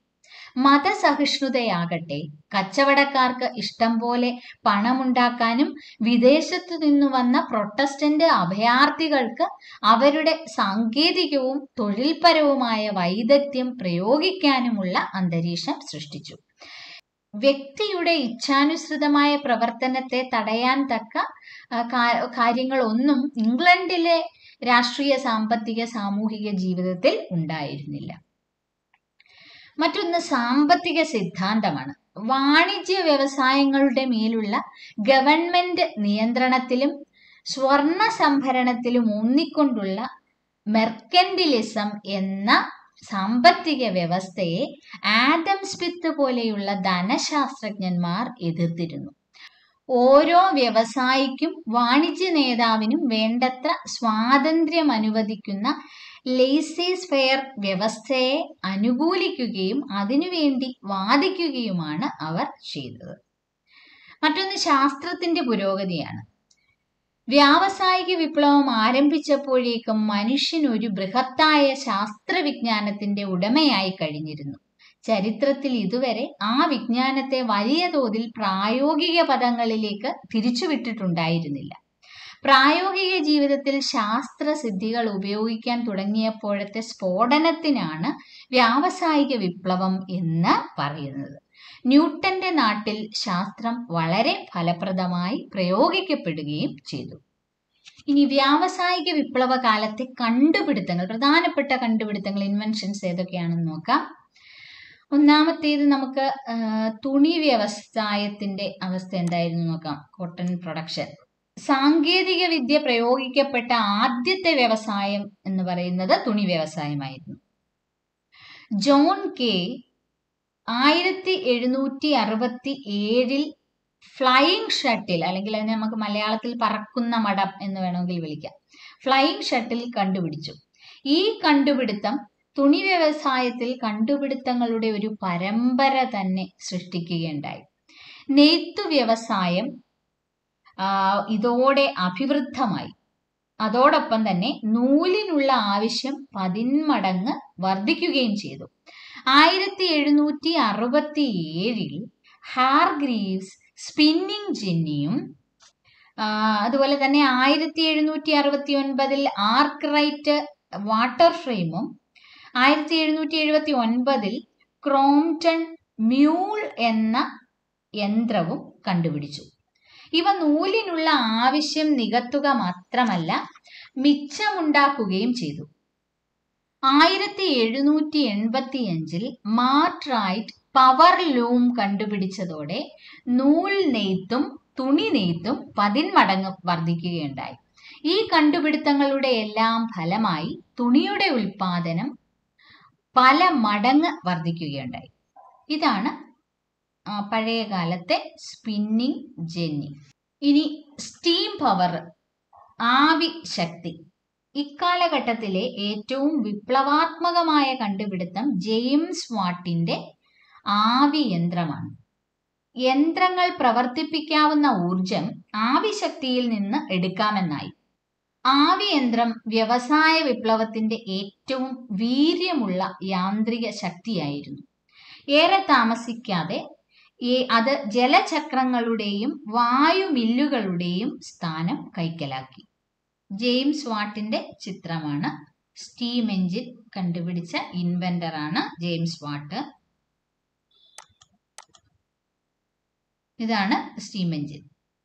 മതസഹിഷ്ണുതയാകട്ടെ കച്ചവടക്കാർക്ക് ഇഷ്ടം പോലെ പണമുണ്ടാക്കാനും വിദേശത്തു നിന്നു വന്ന പ്രൊട്ടസ്റ്റന്റ് അഭയാർത്ഥികൾക്ക് അവരുടെ സാങ്കേതികവും തൊഴിൽപരവുമായ വൈദഗ്ധ്യം പ്രയോഗിക്കാനുമുള്ള അന്തരീക്ഷം സൃഷ്ടിച്ചു വ്യക്തിയുടെ ഇച്ഛാനുസൃതമായ പ്രവർത്തനത്തെ തടയാൻ തക്ക ആ, കാ- കാര്യങ്ങളൊന്നും ഇംഗ്ലണ്ടിലെ രാഷ്ട്രീയ സാമ്പത്തിക സാമൂഹിക ജീവിതത്തിൽ ഉണ്ടായിരുന്നില്ല മറ്റൊന്ന് സാമ്പത്തിക സിദ്ധാന്തമാണ് വാണിജ്യ വ്യവസായങ്ങളുടെ മേലുള്ള ഗവൺമെന്റ് നിയന്ത്രണത്തിലും സ്വർണ സംഭരണത്തിലും ഊന്നിക്കൊണ്ടുള്ള മെർക്കൻഡിലിസം എന്ന സാമ്പത്തിക വ്യവസ്ഥയെ ആദം സ്മിത്ത് പോലെയുള്ള ധനശാസ്ത്രജ്ഞന്മാർ എതിർത്തിരുന്നു ഓരോ വ്യവസായിക്കും വാണിജ്യ നേതാവിനും വേണ്ടത്ര സ്വാതന്ത്ര്യം അനുവദിക്കുന്ന ലേസീസ് ഫെയർ വ്യവസ്ഥയെ അനുകൂലിക്കുകയും അതിനുവേണ്ടി വാദിക്കുകയുമാണ് അവർ ചെയ്തത് മറ്റൊന്ന് ശാസ്ത്രത്തിന്റെ പുരോഗതിയാണ് വ്യാവസായിക വിപ്ലവം ആരംഭിച്ചപ്പോഴേക്കും മനുഷ്യൻ ഒരു ബൃഹത്തായ ശാസ്ത്രവിജ്ഞാനത്തിന്റെ ഉടമയായി കഴിഞ്ഞിരുന്നു ചരിത്രത്തിൽ ഇതുവരെ ആ വിജ്ഞാനത്തെ വലിയ തോതിൽ പ്രായോഗിക പദങ്ങളിലേക്ക് തിരിച്ചുവിട്ടിട്ടുണ്ടായിരുന്നില്ല പ്രായോഗിക ജീവിതത്തിൽ ശാസ്ത്രസിദ്ധികൾ ഉപയോഗിക്കാൻ തുടങ്ങിയപ്പോഴത്തെ സ്ഫോടനത്തിനാണ് വ്യാവസായിക വിപ്ലവം എന്ന് പറയുന്നത് ന്യൂട്ടന്റെ നാട്ടിൽ ശാസ്ത്രം വളരെ ഫലപ്രദമായി പ്രയോഗിക്കപ്പെടുകയും ചെയ്തു ഇനി വ്യാവസായിക വിപ്ലവ കാലത്തെ കണ്ടുപിടുത്തങ്ങൾ പ്രധാനപ്പെട്ട കണ്ടുപിടുത്തങ്ങൾ ഇൻവെൻഷൻസ് ഏതൊക്കെയാണെന്ന് നോക്കാം ഒന്നാമത്തേത് നമുക്ക് ആ, തുണി വ്യവസായത്തിന്റെ അവസ്ഥ എന്തായിരുന്നു നോക്കാം കോട്ടൺ പ്രൊഡക്ഷൻ സാങ്കേതിക വിദ്യ പ്രയോഗിക്കപ്പെട്ട ആദ്യത്തെ വ്യവസായം എന്ന് പറയുന്നത് തുണി വ്യവസായമായിരുന്നു ജോൺ കെ ആയിരത്തി എഴുന്നൂറ്റി അറുപത്തി ഏഴിൽ ഫ്ലൈയിങ് ഷട്ടിൽ അല്ലെങ്കിൽ അതിനെ നമുക്ക് മലയാളത്തിൽ പറക്കുന്ന മടം എന്ന് വേണമെങ്കിൽ വിളിക്കാം ഫ്ലൈയിങ് ഷട്ടിൽ കണ്ടുപിടിച്ചു ഈ കണ്ടുപിടുത്തം തുണി വ്യവസായത്തിൽ കണ്ടുപിടുത്തങ്ങളുടെ ഒരു പരമ്പര തന്നെ സൃഷ്ടിക്കുകയുണ്ടായി നെയ്ത്തു വ്യവസായം ആ, ഇതോടെ അഭിവൃദ്ധമായി അതോടൊപ്പം തന്നെ നൂലിനുള്ള ആവശ്യം പതിന്മടങ്ങ് വർദ്ധിക്കുകയും ചെയ്തു ആയിരത്തി എഴുന്നൂറ്റി അറുപത്തി ഏഴിൽ ഹാർഗ്രീവ്സ് സ്പിന്നിങ് ജെന്നിയും ആ, അതുപോലെ തന്നെ ആയിരത്തി എഴുന്നൂറ്റി അറുപത്തി ഒൻപതിൽ ആർക്രൈറ്റ് വാട്ടർ ഫ്രെയിമും ആയിരത്തി എഴുന്നൂറ്റി എഴുപത്തി ഒൻപതിൽ ക്രോംപ്ടൺ മ്യൂൾ എന്ന യന്ത്രവും കണ്ടുപിടിച്ചു ഇവ നൂലിനുള്ള ആവശ്യം നികത്തുക മാത്രമല്ല മിച്ചമുണ്ടാക്കുകയും ചെയ്തു ആയിരത്തി എഴുന്നൂറ്റി എൺപത്തി അഞ്ചിൽ മാർട്രൈറ്റ് പവർ ലൂം കണ്ടുപിടിച്ചതോടെ നൂൽ നെയ്ത്തും തുണി നെയ്ത്തും പതിന്മടങ്ങ് വർദ്ധിക്കുകയുണ്ടായി ഈ കണ്ടുപിടുത്തങ്ങളുടെ എല്ലാം ഫലമായി തുണിയുടെ ഉൽപാദനം പല മടങ്ങ് വർദ്ധിക്കുകയുണ്ടായി ഇതാണ് ആ, പഴയ കാലത്തെ സ്പിന്നിങ് ജെന്നി ഇനി സ്റ്റീം പവർ ആവി ശക്തി ഇക്കാലഘട്ടത്തിലെ ഏറ്റവും വിപ്ലവാത്മകമായ കണ്ടുപിടുത്തം ജെയിംസ് വാട്ടിന്റെ ആവി യന്ത്രമാണ് യന്ത്രങ്ങൾ പ്രവർത്തിപ്പിക്കാവുന്ന ഊർജം ആവിശക്തിയിൽ നിന്ന് എടുക്കാമെന്നായി ആവി യന്ത്രം വ്യവസായ വിപ്ലവത്തിന്റെ ഏറ്റവും വീര്യമുള്ള യാന്ത്രിക ശക്തിയായിരുന്നു ഏറെ താമസിക്കാതെ ഈ അത് ജലചക്രങ്ങളുടെയും വായുമില്ലുകളുടെയും സ്ഥാനം കൈക്കലാക്കി ജെയിംസ് വാട്ടിന്റെ ചിത്രമാണ് സ്റ്റീം എഞ്ചിൻ കണ്ടുപിടിച്ച ഇൻവെന്റർ ആണ് ജെയിംസ് വാട്ട് ഇതാണ് സ്റ്റീം എഞ്ചിൻ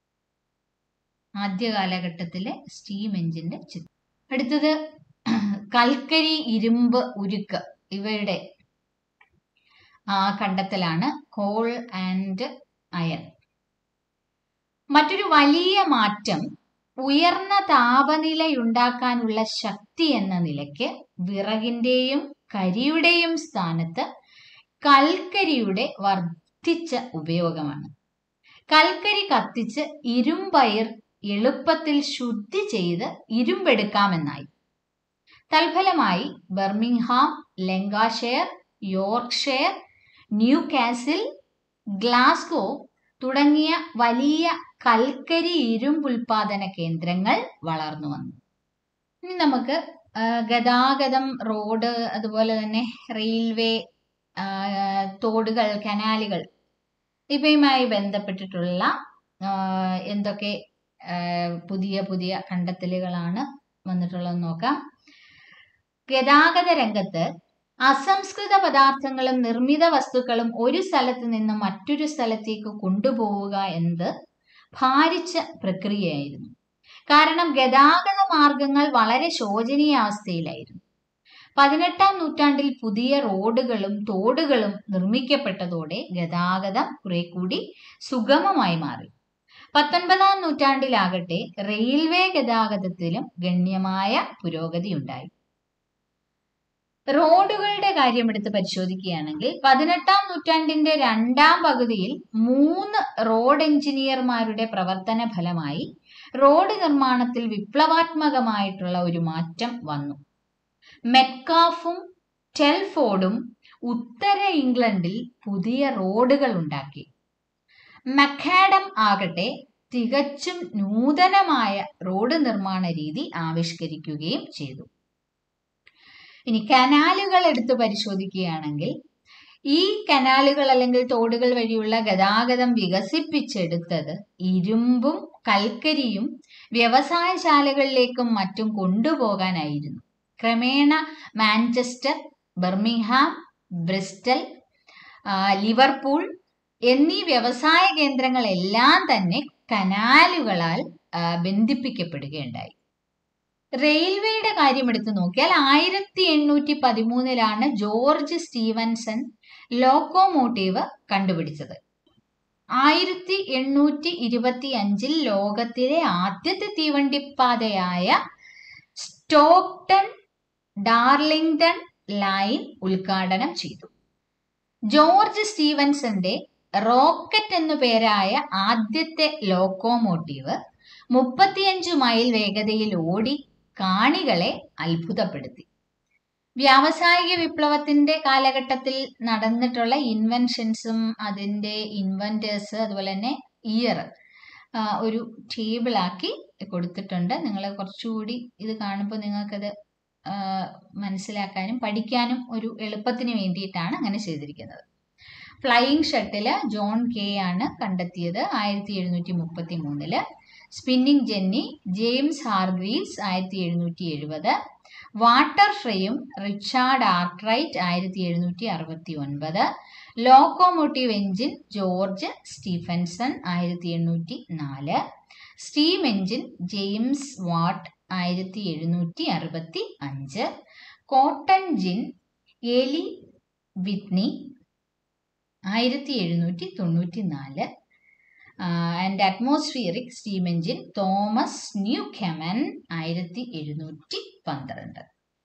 ആദ്യ കാലഘട്ടത്തിലെ സ്റ്റീം എഞ്ചിന്റെ ചിത്രം അടുത്തത് കൽക്കരി ഇരുമ്പ് ഉരുക്ക് ഇവയുടെ ആ കണ്ടെത്തലാണ് കോൾ ആൻഡ് അയൺ മറ്റൊരു വലിയ മാറ്റം ഉയർന്ന താപനിലയുണ്ടാക്കാനുള്ള ശക്തി എന്ന നിലയ്ക്ക് വിറകിന്റെയും കരിയുടെയും സ്ഥാനത്ത് കൽക്കരിയുടെ വർദ്ധിച്ച ഉപയോഗമാണ് കൽക്കരി കത്തിച്ച് ഇരുമ്പയർ എളുപ്പത്തിൽ ശുദ്ധി ചെയ്ത് ഇരുമ്പെടുക്കാമെന്നായി തൽഫലമായി Birmingham Lancashire Yorkshire Newcastle Glasgow തുടങ്ങിയ വലിയ കൽക്കരി ഇരുമ്പുൽപാദന കേന്ദ്രങ്ങൾ വളർന്നു വന്നു ഇനി നമുക്ക് ആ, ഗതാഗതം റോഡ് അതുപോലെ തന്നെ റെയിൽവേ ആ, തോടുകൾ കനാലുകൾ ഇവയുമായി ബന്ധപ്പെട്ടിട്ടുള്ള ആ, എന്തൊക്കെ ആ, പുതിയ പുതിയ കണ്ടെത്തലുകളാണ് വന്നിട്ടുള്ളതെന്ന് നോക്കാം ഗതാഗത രംഗത്ത് അസംസ്കൃത പദാർത്ഥങ്ങളും നിർമ്മിത വസ്തുക്കളും ഒരു സ്ഥലത്ത് നിന്ന് മറ്റൊരു സ്ഥലത്തേക്ക് കൊണ്ടുപോവുക എന്നത് ഭാരിച്ച പ്രക്രിയയായിരുന്നു കാരണം ഗതാഗത മാർഗങ്ങൾ വളരെ ശോചനീയാവസ്ഥയിലായിരുന്നു പതിനെട്ടാം നൂറ്റാണ്ടിൽ പുതിയ റോഡുകളും തോടുകളും നിർമ്മിക്കപ്പെട്ടതോടെ ഗതാഗതം കുറെ കൂടി സുഗമമായി മാറി പത്തൊൻപതാം നൂറ്റാണ്ടിലാകട്ടെ റെയിൽവേ ഗതാഗതത്തിലും ഗണ്യമായ പുരോഗതി ഉണ്ടായി റോഡുകളുടെ കാര്യമെടുത്ത് പരിശോധിക്കുകയാണെങ്കിൽ പതിനെട്ടാം നൂറ്റാണ്ടിന്റെ രണ്ടാം പകുതിയിൽ മൂന്ന് റോഡ് എഞ്ചിനീയർമാരുടെ പ്രവർത്തന ഫലമായി റോഡ് നിർമ്മാണത്തിൽ വിപ്ലവാത്മകമായിട്ടുള്ള ഒരു മാറ്റം വന്നു മെറ്റ്കാഫും ടെൽഫോർഡും ഉത്തര ഇംഗ്ലണ്ടിൽ പുതിയ റോഡുകൾ ഉണ്ടാക്കി മക്കാഡം ആകട്ടെ തികച്ചും നൂതനമായ റോഡ് നിർമ്മാണ രീതി ആവിഷ്കരിക്കുകയും ചെയ്തു ഇനി കനാലുകൾ എടുത്ത് പരിശോധിക്കുകയാണെങ്കിൽ ഈ കനാലുകൾ അല്ലെങ്കിൽ തോടുകൾ വഴിയുള്ള ഗതാഗതം വികസിപ്പിച്ചെടുത്തത് ഇരുമ്പും കൽക്കരിയും വ്യവസായശാലകളിലേക്കും മറ്റും കൊണ്ടുപോകാനായിരുന്നു ക്രമേണ മാഞ്ചസ്റ്റർ ബർമിംഗ്ഹാം ബ്രിസ്റ്റൽ ആ, ലിവർപൂൾ എന്നീ വ്യവസായ കേന്ദ്രങ്ങളെല്ലാം തന്നെ കനാലുകളാൽ ആ, ബന്ധിപ്പിക്കപ്പെടുകയുണ്ടായി റെയിൽവേയുടെ കാര്യം എടുത്തു നോക്കിയാൽ ആയിരത്തി എണ്ണൂറ്റി പതിമൂന്നിലാണ് ജോർജ് സ്റ്റീവൻസൺ ലോക്കോമോട്ടീവ് കണ്ടുപിടിച്ചത് ആയിരത്തി എണ്ണൂറ്റി ഇരുപത്തി അഞ്ചിൽ ലോകത്തിലെ ആദ്യത്തെ തീവണ്ടിപ്പാതയായ സ്റ്റോക്ടൺ ഡാർലിംഗ്ടൺ ലൈൻ ഉദ്ഘാടനം ചെയ്തു ജോർജ് സ്റ്റീവൻസന്റെ റോക്കറ്റ് എന്നു പേരായ ആദ്യത്തെ ലോക്കോമോട്ടീവ് മുപ്പത്തിയഞ്ച് മൈൽ വേഗതയിൽ ഓടി കാണികളെ അത്ഭുതപ്പെടുത്തി വ്യാവസായിക വിപ്ലവത്തിന്റെ കാലഘട്ടത്തിൽ നടന്നിട്ടുള്ള ഇൻവെൻഷൻസും അതിന്റെ ഇൻവെന്റേഴ്സ് അതുപോലെ തന്നെ ഇയർ ഒരു ടേബിളാക്കി കൊടുത്തിട്ടുണ്ട് നിങ്ങൾ കുറച്ചുകൂടി ഇത് കാണുമ്പോൾ നിങ്ങൾക്കത് ആ, മനസ്സിലാക്കാനും പഠിക്കാനും ഒരു എളുപ്പത്തിന് വേണ്ടിയിട്ടാണ് അങ്ങനെ ചെയ്തിരിക്കുന്നത് ഫ്ലൈയിങ് ഷട്ടില് ജോൺ കെ ആണ് കണ്ടെത്തിയത് ആയിരത്തി എഴുന്നൂറ്റി മുപ്പത്തി മൂന്നില് സ്പിന്നിംഗ് ജെന്നി ജെയിംസ് ഹാർഗ്രീവ്സ് ആയിരത്തി എഴുന്നൂറ്റി എഴുപത് വാട്ടർ ഫ്രെയും റിച്ചാർഡ് ആർട്രൈറ്റ് ആയിരത്തി എഴുന്നൂറ്റി അറുപത്തി ഒൻപത് ലോക്കോമോട്ടീവ് എഞ്ചിൻ ജോർജ് സ്റ്റീഫൻസൺ ആയിരത്തി എണ്ണൂറ്റി നാല് സ്റ്റീം എഞ്ചിൻ ജെയിംസ് വാട്ട് ആയിരത്തി എഴുന്നൂറ്റി അറുപത്തി അഞ്ച് കോട്ടൺ ജിൻ എലി വിത്നി ആയിരത്തി എഴുന്നൂറ്റി തൊണ്ണൂറ്റി നാല് and atmospheric steam engine Thomas Newcomen ആയിരത്തി എഴുന്നൂറ്റി പന്ത്രണ്ട്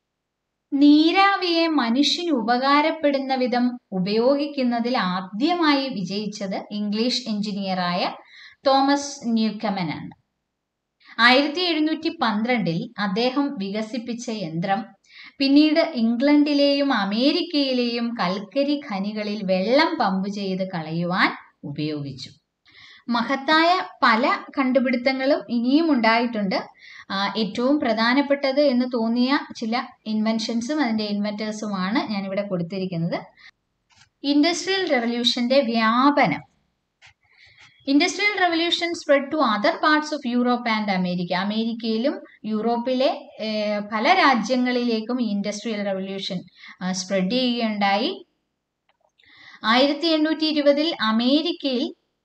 നീരാവിയെ മനുഷ്യന് ഉപകാരപ്പെടുന്ന വിധം ഉപയോഗിക്കുന്നതിൽ ആദ്യമായി വിജയിച്ചത് ഇംഗ്ലീഷ് എഞ്ചിനീയറായ തോമസ് ന്യൂക്കമനാണ് ആയിരത്തി എഴുന്നൂറ്റി പന്ത്രണ്ടിൽ അദ്ദേഹം വികസിപ്പിച്ച യന്ത്രം പിന്നീട് ഇംഗ്ലണ്ടിലെയും അമേരിക്കയിലെയും കൽക്കരി ഖനികളിൽ വെള്ളം പമ്പ് ചെയ്ത് കളയുവാൻ ഉപയോഗിച്ചു മഹത്തായ പല കണ്ടുപിടുത്തങ്ങളും ഇനിയും ഉണ്ടായിട്ടുണ്ട് ആ, ഏറ്റവും പ്രധാനപ്പെട്ടത് എന്ന് തോന്നിയ ചില ഇൻവെൻഷൻസും അതിന്റെ ഇൻവെന്റേഴ്സുമാണ് ഞാനിവിടെ കൊടുത്തിരിക്കുന്നത് ഇൻഡസ്ട്രിയൽ റെവല്യൂഷന്റെ വ്യാപനം industrial revolution spread to other parts of Europe and America അമേരിക്കയിലും യൂറോപ്പിലെ ഏഹ്, പല രാജ്യങ്ങളിലേക്കും ഈ ഇൻഡസ്ട്രിയൽ റെവല്യൂഷൻ സ്പ്രെഡ് ചെയ്യുകയുണ്ടായി ആയിരത്തി എണ്ണൂറ്റി ഇരുപതിൽ അമേരിക്കയിൽ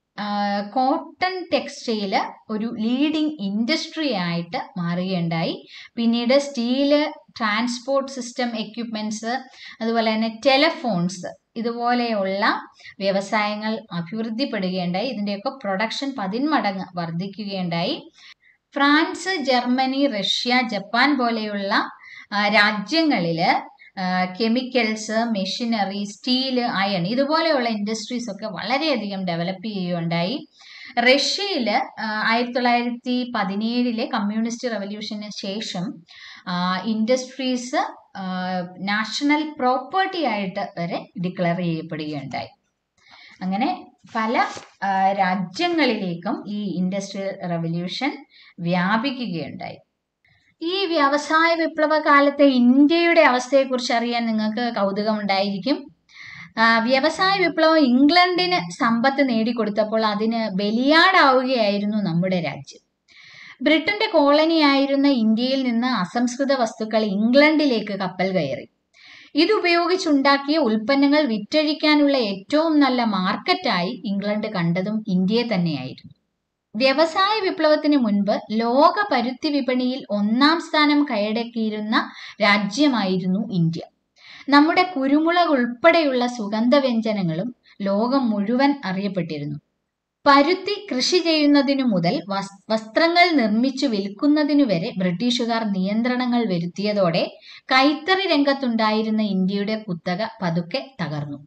കോട്ടൺ ടെക്സ്റ്റൈല് ഒരു ലീഡിംഗ് ഇൻഡസ്ട്രി ആയിട്ട് മാറുകയുണ്ടായി പിന്നീട് സ്റ്റീല് ട്രാൻസ്പോർട്ട് സിസ്റ്റം എക്യുപ്മെന്റ്സ് അതുപോലെ തന്നെ ടെലഫോൺസ് ഇതുപോലെയുള്ള വ്യവസായങ്ങൾ അഭിവൃദ്ധിപ്പെടുകയുണ്ടായി ഇതിൻ്റെയൊക്കെ പ്രൊഡക്ഷൻ പതിന്മടങ്ങ് വർദ്ധിക്കുകയുണ്ടായി ഫ്രാൻസ് ജർമ്മനി റഷ്യ ജപ്പാൻ പോലെയുള്ള ആ, രാജ്യങ്ങളില് കെമിക്കൽസ് മെഷീനറി സ്റ്റീല് അയൺ ഇതുപോലെയുള്ള ഇൻഡസ്ട്രീസ് ഒക്കെ വളരെയധികം ഡെവലപ്പ് ചെയ്യുകയുണ്ടായി റഷ്യയിൽ ആയിരത്തി തൊള്ളായിരത്തി പതിനേഴിലെ കമ്മ്യൂണിസ്റ്റ് റവല്യൂഷന് ശേഷം ഇൻഡസ്ട്രീസ് നാഷണൽ പ്രോപ്പർട്ടി ആയിട്ട് വരെ ഡിക്ലെയർ ചെയ്യപ്പെടുകയുണ്ടായി അങ്ങനെ പല ആ, രാജ്യങ്ങളിലേക്കും ഈ ഇൻഡസ്ട്രിയൽ റവല്യൂഷൻ വ്യാപിക്കുകയുണ്ടായി ഈ വ്യവസായ വിപ്ലവ കാലത്തെ ഇന്ത്യയുടെ അവസ്ഥയെക്കുറിച്ച് അറിയാൻ നിങ്ങൾക്ക് കൗതുകമുണ്ടായിരിക്കും ആ, വ്യവസായ വിപ്ലവം ഇംഗ്ലണ്ടിന് സമ്പത്ത് നേടിക്കൊടുത്തപ്പോൾ അതിന് ബലിയാടാവുകയായിരുന്നു നമ്മുടെ രാജ്യം ബ്രിട്ടന്റെ കോളനിയായിരുന്ന ഇന്ത്യയിൽ നിന്ന് അസംസ്കൃത വസ്തുക്കൾ ഇംഗ്ലണ്ടിലേക്ക് കപ്പൽ കയറി ഇതുപയോഗിച്ചുണ്ടാക്കിയ ഉൽപ്പന്നങ്ങൾ വിറ്റഴിക്കാനുള്ള ഏറ്റവും നല്ല മാർക്കറ്റായി ഇംഗ്ലണ്ട് കണ്ടതും ഇന്ത്യയെ തന്നെയായിരുന്നു വ്യവസായ വിപ്ലവത്തിന് മുൻപ് ലോക പരുത്തി വിപണിയിൽ ഒന്നാം സ്ഥാനം കൈയടക്കിയിരുന്ന രാജ്യമായിരുന്നു ഇന്ത്യ നമ്മുടെ കുരുമുളക് ഉൾപ്പെടെയുള്ള സുഗന്ധവ്യഞ്ജനങ്ങളും ലോകം മുഴുവൻ അറിയപ്പെട്ടിരുന്നു പരുത്തി കൃഷി ചെയ്യുന്നതിനു മുതൽ വസ്- വസ്ത്രങ്ങൾ നിർമ്മിച്ചു വിൽക്കുന്നതിനു വരെ ബ്രിട്ടീഷുകാർ നിയന്ത്രണങ്ങൾ വരുത്തിയതോടെ കൈത്തറി രംഗത്തുണ്ടായിരുന്ന ഇന്ത്യയുടെ കുത്തക പതുക്കെ തകർന്നു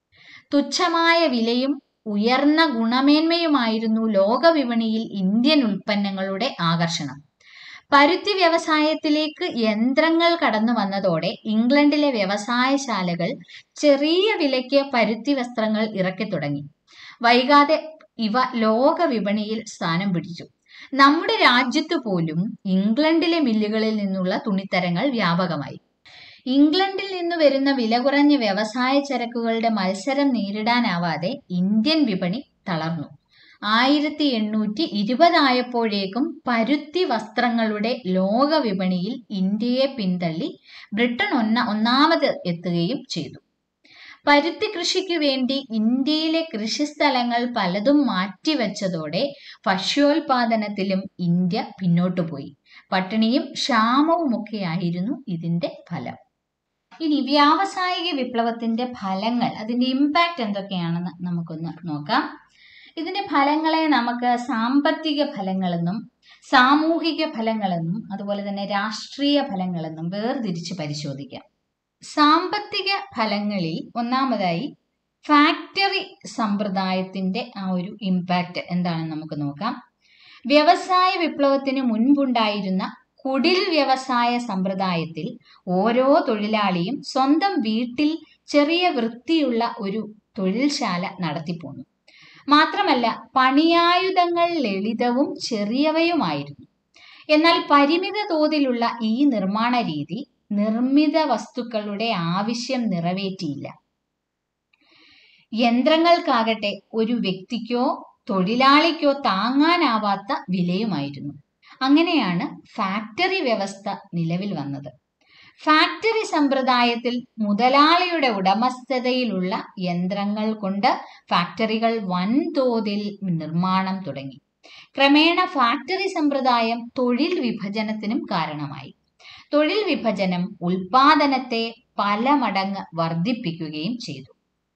തുച്ഛമായ വിലയും ഉയർന്ന ഗുണമേന്മയുമായിരുന്നു ലോക വിപണിയിൽ ഇന്ത്യൻ ഉൽപ്പന്നങ്ങളുടെ ആകർഷണം പരുത്തി വ്യവസായത്തിലേക്ക് യന്ത്രങ്ങൾ കടന്നു വന്നതോടെ ഇംഗ്ലണ്ടിലെ വ്യവസായശാലകൾ ചെറിയ വിലയ്ക്ക് പരുത്തി വസ്ത്രങ്ങൾ ഇറക്കി തുടങ്ങി വൈകാതെ ഇവ ലോക വിപണിയിൽ സ്ഥാനം പിടിച്ചു നമ്മുടെ രാജ്യത്തു പോലും ഇംഗ്ലണ്ടിലെ മില്ലുകളിൽ നിന്നുള്ള തുണിത്തരങ്ങൾ വ്യാപകമായി ഇംഗ്ലണ്ടിൽ നിന്ന് വരുന്ന വില കുറഞ്ഞ വ്യവസായ ചരക്കുകളുടെ മത്സരം നേരിടാനാവാതെ ഇന്ത്യൻ വിപണി തളർന്നു ആയിരത്തി എണ്ണൂറ്റി ഇരുപതായപ്പോഴേക്കും പരുത്തി വസ്ത്രങ്ങളുടെ ലോക വിപണിയിൽ ഇന്ത്യയെ പിന്തള്ളി ബ്രിട്ടൻ ഒന്ന ഒന്നാമത് എത്തുകയും ചെയ്തു പരുത്തി കൃഷിക്ക് വേണ്ടി ഇന്ത്യയിലെ കൃഷിസ്ഥലങ്ങൾ പലതും മാറ്റിവെച്ചതോടെ ഭക്ഷ്യോൽപാദനത്തിലും ഇന്ത്യ പിന്നോട്ടു പോയി പട്ടിണിയും ക്ഷാമവുമൊക്കെയായിരുന്നു ഇതിന്റെ ഫലം ഇനി വ്യാവസായിക വിപ്ലവത്തിന്റെ ഫലങ്ങൾ അതിന്റെ ഇമ്പാക്റ്റ് എന്തൊക്കെയാണെന്ന് നമുക്കൊന്ന് നോക്കാം ഇതിന്റെ ഫലങ്ങളെ നമുക്ക് സാമ്പത്തിക ഫലങ്ങളെന്നും സാമൂഹിക ഫലങ്ങളെന്നും അതുപോലെ തന്നെ രാഷ്ട്രീയ ഫലങ്ങളെന്നും വേർതിരിച്ച് പരിശോധിക്കാം സാമ്പത്തിക ഫലങ്ങളിൽ ഒന്നാമതായി ഫാക്ടറി സമ്പ്രദായത്തിന്റെ ആ ഒരു ഇമ്പാക്റ്റ് എന്താണെന്ന് നമുക്ക് നോക്കാം വ്യവസായ വിപ്ലവത്തിന് മുൻപുണ്ടായിരുന്ന കുടിൽ വ്യവസായ സമ്പ്രദായത്തിൽ ഓരോ തൊഴിലാളിയും സ്വന്തം വീട്ടിൽ ചെറിയ വൃത്തിയുള്ള ഒരു തൊഴിൽശാല നടത്തിപ്പോന്നു മാത്രമല്ല പണിയായുധങ്ങൾ ലളിതവും ചെറിയവയുമായിരുന്നു എന്നാൽ പരിമിത തോതിലുള്ള ഈ നിർമ്മാണ രീതി നിർമ്മിത വസ്തുക്കളുടെ ആവശ്യം നിറവേറ്റിയില്ല യന്ത്രങ്ങൾക്കാകട്ടെ ഒരു വ്യക്തിക്കോ തൊഴിലാളിക്കോ താങ്ങാനാവാത്ത വിലയുമായിരുന്നു അങ്ങനെയാണ് ഫാക്ടറി വ്യവസ്ഥ നിലവിൽ വന്നത് ഫാക്ടറി സമ്പ്രദായത്തിൽ മുതലാളിയുടെ ഉടമസ്ഥതയിലുള്ള യന്ത്രങ്ങൾ കൊണ്ട് ഫാക്ടറികൾ വൻതോതിൽ നിർമ്മാണം തുടങ്ങി ക്രമേണ ഫാക്ടറി സമ്പ്രദായം തൊഴിൽ വിഭജനത്തിനും കാരണമായി തൊഴിൽ വിഭജനം ഉൽപാദനത്തെ പല മടങ്ങ് വർദ്ധിപ്പിക്കുകയും ചെയ്തു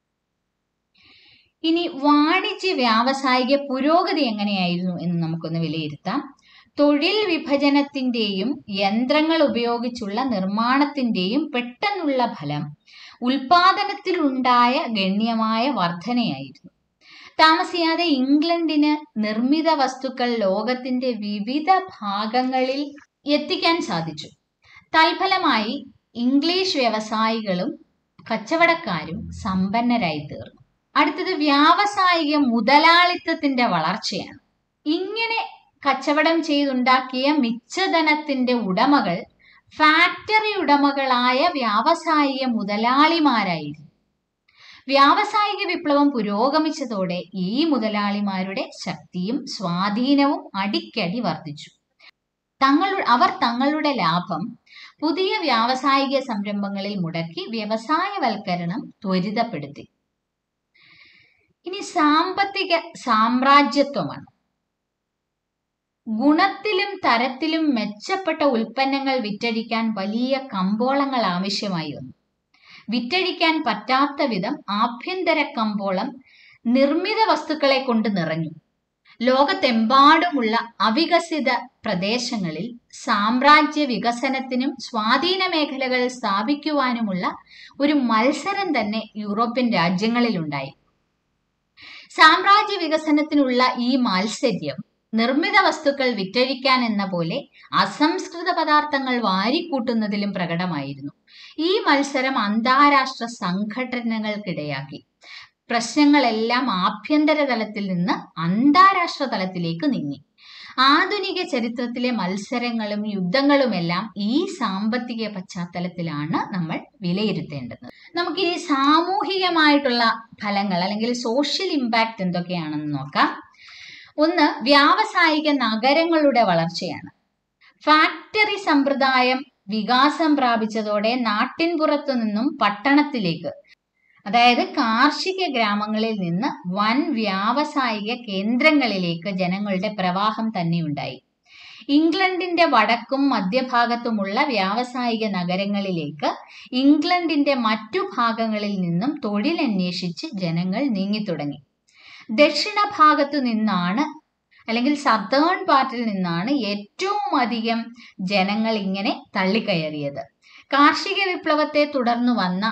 ഇനി വാണിജ്യ വ്യാവസായിക പുരോഗതി എങ്ങനെയായിരുന്നു എന്ന് നമുക്കൊന്ന് വിലയിരുത്താം തൊഴിൽ വിഭജനത്തിന്റെയും യന്ത്രങ്ങൾ ഉപയോഗിച്ചുള്ള നിർമ്മാണത്തിന്റെയും പെട്ടെന്നുള്ള ഫലം ഉൽപാദനത്തിലുണ്ടായ ഗണ്യമായ വർധനയായിരുന്നു താമസിയാതെ ഇംഗ്ലണ്ടിന് നിർമ്മിത വസ്തുക്കൾ ലോകത്തിന്റെ വിവിധ ഭാഗങ്ങളിൽ എത്തിക്കാൻ സാധിച്ചു തൽഫലമായി ഇംഗ്ലീഷ് വ്യവസായികളും കച്ചവടക്കാരും സമ്പന്നരായി തീർന്നു അടുത്തത് വ്യാവസായിക മുതലാളിത്തത്തിന്റെ വളർച്ചയാണ് ഇങ്ങനെ കച്ചവടം ചെയ്തുണ്ടാക്കിയ മിച്ചധനത്തിന്റെ ഉടമകൾ ഫാക്ടറി ഉടമകളായ വ്യാവസായിക മുതലാളിമാരായിരുന്നു വ്യാവസായിക വിപ്ലവം പുരോഗമിച്ചതോടെ ഈ മുതലാളിമാരുടെ ശക്തിയും സ്വാധീനവും അടിക്കടി വർദ്ധിച്ചു തങ്ങൾ അവർ തങ്ങളുടെ ലാഭം പുതിയ വ്യാവസായിക സംരംഭങ്ങളിൽ മുടക്കി വ്യവസായവൽക്കരണം ത്വരിതപ്പെടുത്തി ഇനി സാമ്പത്തിക സാമ്രാജ്യത്വമാണ് ഗുണത്തിലും തരത്തിലും മെച്ചപ്പെട്ട ഉൽപ്പന്നങ്ങൾ വിറ്റഴിക്കാൻ വലിയ കമ്പോളങ്ങൾ ആവശ്യമായി വന്നു വിറ്റഴിക്കാൻ പറ്റാത്ത വിധം ആഭ്യന്തര കമ്പോളം നിർമ്മിത വസ്തുക്കളെ കൊണ്ട് നിറഞ്ഞു ലോകത്തെമ്പാടുമുള്ള അവികസിത പ്രദേശങ്ങളിൽ സാമ്രാജ്യ വികസനത്തിനും സ്വാധീന മേഖലകൾ സ്ഥാപിക്കുവാനുമുള്ള ഒരു മത്സരം തന്നെ യൂറോപ്യൻ രാജ്യങ്ങളിലുണ്ടായി സാമ്രാജ്യ വികസനത്തിനുള്ള ഈ മാത്സര്യം നിർമ്മിത വസ്തുക്കൾ വിറ്റഴിക്കാൻ എന്ന പോലെ അസംസ്കൃത പദാർത്ഥങ്ങൾ വാരിക്കൂട്ടുന്നതിലും പ്രകടമായിരുന്നു ഈ മത്സരം അന്താരാഷ്ട്ര സംഘടനകൾക്കിടയാക്കി പ്രശ്നങ്ങളെല്ലാം ആഭ്യന്തര തലത്തിൽ നിന്ന് അന്താരാഷ്ട്ര തലത്തിലേക്ക് നീങ്ങി ആധുനിക ചരിത്രത്തിലെ മത്സരങ്ങളും യുദ്ധങ്ങളുമെല്ലാം ഈ സാമ്പത്തിക പശ്ചാത്തലത്തിലാണ് നമ്മൾ വിലയിരുത്തേണ്ടത് നമുക്കിനി സാമൂഹികമായിട്ടുള്ള ഫലങ്ങൾ അല്ലെങ്കിൽ സോഷ്യൽ ഇമ്പാക്റ്റ് എന്തൊക്കെയാണെന്ന് നോക്കാം ഒന്ന് വ്യാവസായിക നഗരങ്ങളുടെ വളർച്ചയാണ് ഫാക്ടറി സമ്പ്രദായം വികാസം പ്രാപിച്ചതോടെ നാട്ടിൻപുറത്തു നിന്നും പട്ടണത്തിലേക്ക് അതായത് കാർഷിക ഗ്രാമങ്ങളിൽ നിന്ന് വൻ വ്യാവസായിക കേന്ദ്രങ്ങളിലേക്ക് ജനങ്ങളുടെ പ്രവാഹം തന്നെയുണ്ടായി ഇംഗ്ലണ്ടിന്റെ വടക്കും മധ്യഭാഗത്തുമുള്ള വ്യാവസായിക നഗരങ്ങളിലേക്ക് ഇംഗ്ലണ്ടിന്റെ മറ്റു ഭാഗങ്ങളിൽ നിന്നും തൊഴിലന്വേഷിച്ച് ജനങ്ങൾ നീങ്ങിത്തുടങ്ങി ദക്ഷിണ ഭാഗത്തു നിന്നാണ് അല്ലെങ്കിൽ സതേൺ പാർട്ടിൽ നിന്നാണ് ഏറ്റവും അധികം ജനങ്ങൾ ഇങ്ങനെ തള്ളിക്കയറിയത് കാർഷിക വിപ്ലവത്തെ തുടർന്ന് വന്ന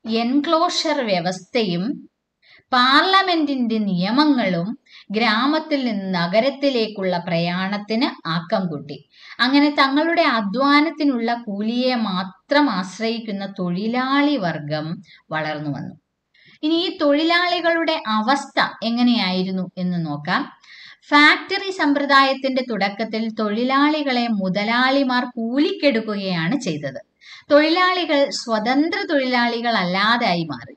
എൻക്ലോഷർ വ്യവസ്ഥയും പാർലമെന്റിന്റെ നിയമങ്ങളും ഗ്രാമത്തിൽ നിന്ന് നഗരത്തിലേക്കുള്ള പ്രയാണത്തിന് ആക്കം കൂട്ടി അങ്ങനെ തങ്ങളുടെ അധ്വാനത്തിനുള്ള കൂലിയെ മാത്രം ആശ്രയിക്കുന്ന തൊഴിലാളി വർഗം വളർന്നു വന്നു ഇനി ഈ തൊഴിലാളികളുടെ അവസ്ഥ എങ്ങനെയായിരുന്നു എന്ന് നോക്കാം ഫാക്ടറി സമ്പ്രദായത്തിന്റെ തുടക്കത്തിൽ തൊഴിലാളികളെ മുതലാളിമാർ കൂലിക്കെടുക്കുകയാണ് ചെയ്തത് തൊഴിലാളികൾ സ്വതന്ത്ര തൊഴിലാളികൾ അല്ലാതായി മാറി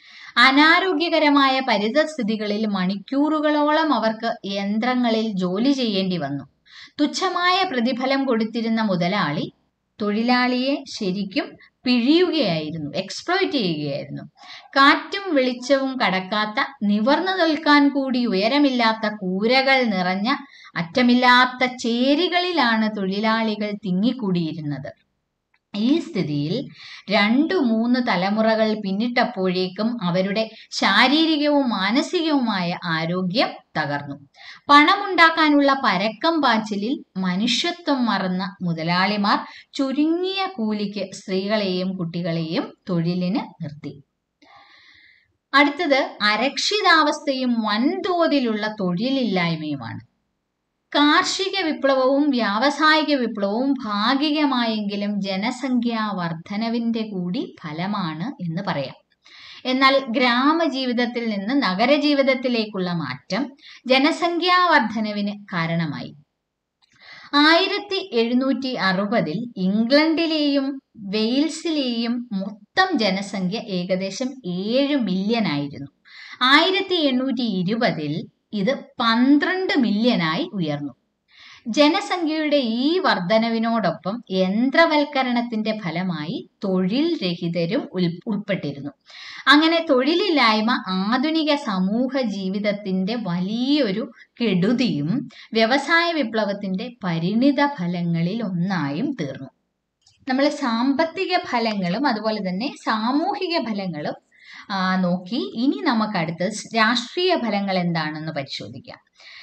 അനാരോഗ്യകരമായ പരിതസ്ഥിതികളിൽ മണിക്കൂറുകളോളം അവർക്ക് യന്ത്രങ്ങളിൽ ജോലി ചെയ്യേണ്ടി വന്നു തുച്ഛമായ പ്രതിഫലം കൊടുത്തിരുന്ന മുതലാളി തൊഴിലാളിയെ ശരിക്കും പിഴിയുകയായിരുന്നു എക്സ്പ്ലോയിറ്റ് ചെയ്യുകയായിരുന്നു കാറ്റും വെളിച്ചവും കടക്കാത്ത നിവർന്നു നിൽക്കാൻ കൂടി ഉയരമില്ലാത്ത കൂരകൾ നിറഞ്ഞ അറ്റമില്ലാത്ത ചേരികളിലാണ് തൊഴിലാളികൾ തിങ്ങിക്കൂടിയിരുന്നത് ഈ സ്ഥിതിയിൽ രണ്ടു മൂന്ന് തലമുറകൾ പിന്നിട്ടപ്പോഴേക്കും അവരുടെ ശാരീരികവും മാനസികവുമായ ആരോഗ്യം തകർന്നു പണമുണ്ടാക്കാനുള്ള പരക്കം പാച്ചിലിൽ മനുഷ്യത്വം മറന്ന മുതലാളിമാർ ചുരുങ്ങിയ കൂലിക്ക് സ്ത്രീകളെയും കുട്ടികളെയും തൊഴിലിന് നിർത്തി അടുത്തത് അരക്ഷിതാവസ്ഥയും വൻതോതിലുള്ള തൊഴിലില്ലായ്മയുമാണ് കാർഷിക വിപ്ലവവും വ്യാവസായിക വിപ്ലവവും ഭാഗികമായെങ്കിലും ജനസംഖ്യാ വർധനവിന്റെ കൂടി ഫലമാണ് എന്ന് പറയാം എന്നാൽ ഗ്രാമജീവിതത്തിൽ നിന്ന് നഗരജീവിതത്തിലേക്കുള്ള മാറ്റം ജനസംഖ്യാ വർധനവിന് കാരണമായി ആയിരത്തി എഴുന്നൂറ്റി അറുപതിൽ ഇംഗ്ലണ്ടിലെയും വെയിൽസിലെയും മൊത്തം ജനസംഖ്യ ഏകദേശം ഏഴ് മില്യൺ ആയിരുന്നു ആയിരത്തി എണ്ണൂറ്റി ഇരുപതിൽ ഇത് പന്ത്രണ്ട് മില്യനായി ഉയർന്നു ജനസംഖ്യയുടെ ഈ വർധനവിനോടൊപ്പം യന്ത്രവൽക്കരണത്തിന്റെ ഫലമായി തൊഴിൽ രഹിതരും ഉൾപ്പെട്ടിരുന്നു അങ്ങനെ തൊഴിലില്ലായ്മ ആധുനിക സമൂഹ ജീവിതത്തിന്റെ വലിയൊരു കെടുതിയും വ്യവസായ വിപ്ലവത്തിന്റെ പരിണിത ഫലങ്ങളിൽ ഒന്നായും തീർന്നു നമ്മൾ സാമ്പത്തിക ഫലങ്ങളും അതുപോലെ തന്നെ സാമൂഹിക ഫലങ്ങളും നോക്കി ഇനി നമുക്ക് അടുത്ത് രാഷ്ട്രീയ ഫലങ്ങൾ എന്താണെന്ന് പരിശോധിക്കാം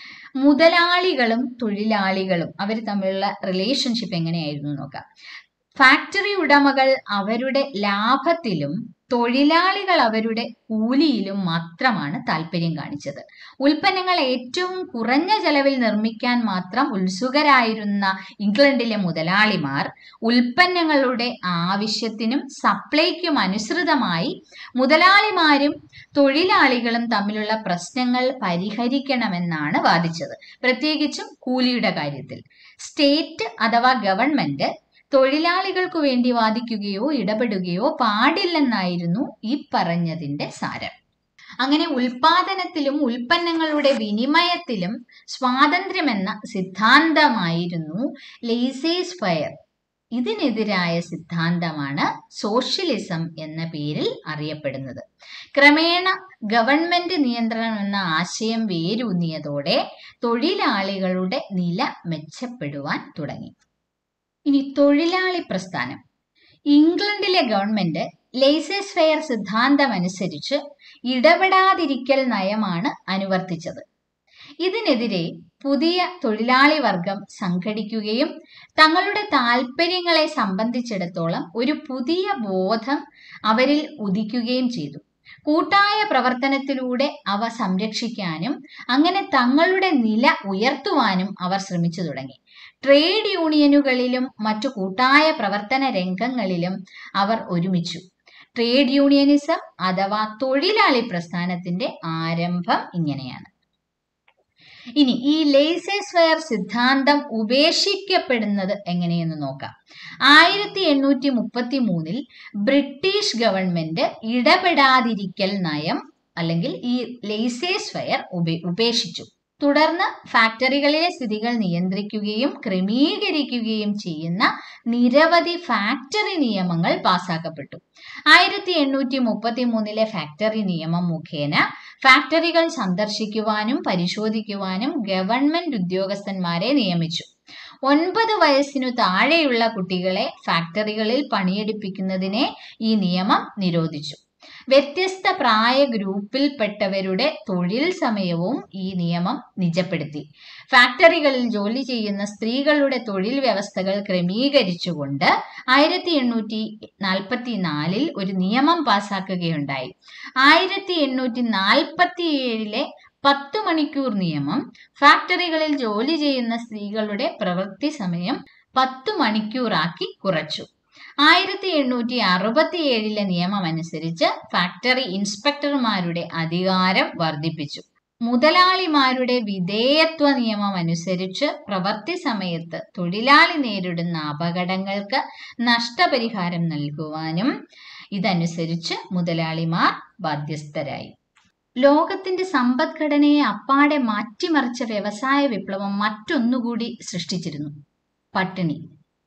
മുതലാളികളും തൊഴിലാളികളും അവർ തമ്മിലുള്ള റിലേഷൻഷിപ്പ് എങ്ങനെയായിരുന്നു നോക്കാം ഫാക്ടറി ഉടമകൾ അവരുടെ ലാഭത്തിലും തൊഴിലാളികൾ അവരുടെ കൂലിയിലും മാത്രമാണ് താല്പര്യം കാണിച്ചത് ഉൽപ്പന്നങ്ങൾ ഏറ്റവും കുറഞ്ഞ ചെലവിൽ നിർമ്മിക്കാൻ മാത്രം ഉത്സുകരായിരുന്ന ഇംഗ്ലണ്ടിലെ മുതലാളിമാർ ഉൽപ്പന്നങ്ങളുടെ ആവശ്യത്തിനും സപ്ലൈക്കും അനുസൃതമായി മുതലാളിമാരും തൊഴിലാളികളും തമ്മിലുള്ള പ്രശ്നങ്ങൾ പരിഹരിക്കണമെന്നാണ് വാദിച്ചത് പ്രത്യേകിച്ചും കൂലിയുടെ കാര്യത്തിൽ സ്റ്റേറ്റ് അഥവാ ഗവൺമെന്റ് തൊഴിലാളികൾക്കു വേണ്ടി വാദിക്കുകയോ ഇടപെടുകയോ പാടില്ലെന്നായിരുന്നു ഈ പറഞ്ഞതിന്റെ സാരം അങ്ങനെ ഉൽപാദനത്തിലും ഉൽപ്പന്നങ്ങളുടെ വിനിമയത്തിലും സ്വാതന്ത്ര്യമെന്ന സിദ്ധാന്തമായിരുന്നു ലേസേസ് ഫയർ ഇതിനെതിരായ സിദ്ധാന്തമാണ് സോഷ്യലിസം എന്ന പേരിൽ അറിയപ്പെടുന്നത് ക്രമേണ ഗവൺമെന്റ് നിയന്ത്രണം എന്ന ആശയം വേരൂന്നിയതോടെ തൊഴിലാളികളുടെ നില മെച്ചപ്പെടുവാൻ തുടങ്ങി ഇനി തൊഴിലാളി പ്രസ്ഥാനം ഇംഗ്ലണ്ടിലെ ഗവൺമെന്റ് ലേസേസ് ഫെയർ സിദ്ധാന്തം അനുസരിച്ച് ഇടപെടാതിരിക്കൽ നയമാണ് അനുവർത്തിച്ചത് ഇതിനെതിരെ പുതിയ തൊഴിലാളി വർഗം സംഘടിക്കുകയും തങ്ങളുടെ താല്പര്യങ്ങളെ സംബന്ധിച്ചിടത്തോളം ഒരു പുതിയ ബോധം അവരിൽ ഉദിക്കുകയും ചെയ്തു കൂട്ടായ പ്രവർത്തനത്തിലൂടെ അവ സംരക്ഷിക്കാനും അങ്ങനെ തങ്ങളുടെ നില ഉയർത്തുവാനും അവർ ശ്രമിച്ചു തുടങ്ങി ട്രേഡ് യൂണിയനുകളിലും മറ്റു കൂട്ടായ പ്രവർത്തന രംഗങ്ങളിലും അവർ ഒരുമിച്ചു ട്രേഡ് യൂണിയനിസം അഥവാ തൊഴിലാളി പ്രസ്ഥാനത്തിന്റെ ആരംഭം ഇങ്ങനെയാണ് ഇനി ഈ ലേസേസ് ഫെയർ സിദ്ധാന്തം ഉപേക്ഷിക്കപ്പെടുന്നത് എങ്ങനെയെന്ന് നോക്കാം ആയിരത്തി എണ്ണൂറ്റി മുപ്പത്തി മൂന്നിൽ ബ്രിട്ടീഷ് ഗവൺമെന്റ് ഇടപെടാതിരിക്കൽ നയം അല്ലെങ്കിൽ ഈ ലേസേസ് ഫെയർ ഉപേ ഉപേക്ഷിച്ചു തുടർന്ന് ഫാക്ടറികളിലെ സ്ഥിതികൾ നിയന്ത്രിക്കുകയും ക്രമീകരിക്കുകയും ചെയ്യുന്ന നിരവധി ഫാക്ടറി നിയമങ്ങൾ പാസാക്കപ്പെട്ടു ആയിരത്തി എണ്ണൂറ്റി മുപ്പത്തി മൂന്നിലെ ഫാക്ടറി നിയമം മുഖേന ഫാക്ടറികൾ സന്ദർശിക്കുവാനും പരിശോധിക്കുവാനും ഗവൺമെന്റ് ഉദ്യോഗസ്ഥന്മാരെ നിയമിച്ചു ഒൻപത് വയസ്സിനു താഴെയുള്ള കുട്ടികളെ ഫാക്ടറികളിൽ പണിയെടുപ്പിക്കുന്നതിനെ ഈ നിയമം നിരോധിച്ചു വ്യത്യസ്ത പ്രായ ഗ്രൂപ്പിൽപ്പെട്ടവരുടെ തൊഴിൽ സമയവും ഈ നിയമം നിജപ്പെടുത്തി ഫാക്ടറികളിൽ ജോലി ചെയ്യുന്ന സ്ത്രീകളുടെ തൊഴിൽ വ്യവസ്ഥകൾ ക്രമീകരിച്ചുകൊണ്ട് ആയിരത്തി എണ്ണൂറ്റി നാൽപ്പത്തി നാലിൽ ഒരു നിയമം പാസാക്കുകയുണ്ടായി ആയിരത്തി എണ്ണൂറ്റി നാൽപ്പത്തി ഏഴിലെ പത്തു മണിക്കൂർ നിയമം ഫാക്ടറികളിൽ ജോലി ചെയ്യുന്ന സ്ത്രീകളുടെ പ്രവൃത്തി സമയം പത്തു മണിക്കൂറാക്കി കുറച്ചു ആയിരത്തി എണ്ണൂറ്റി അറുപത്തി ഏഴിലെ നിയമം അനുസരിച്ച് ഫാക്ടറി ഇൻസ്പെക്ടർമാരുടെ അധികാരം വർദ്ധിപ്പിച്ചു മുതലാളിമാരുടെ വിധേയത്വ നിയമം അനുസരിച്ച് പ്രവൃത്തി സമയത്ത് തൊഴിലാളി നേരിടുന്ന അപകടങ്ങൾക്ക് നഷ്ടപരിഹാരം നൽകുവാനും ഇതനുസരിച്ച് മുതലാളിമാർ ബാധ്യസ്ഥരായി ലോകത്തിന്റെ സമ്പദ്ഘടനയെ അപ്പാടെ മാറ്റിമറിച്ച വ്യവസായ വിപ്ലവം മറ്റൊന്നുകൂടി സൃഷ്ടിച്ചിരുന്നു പട്ടിണി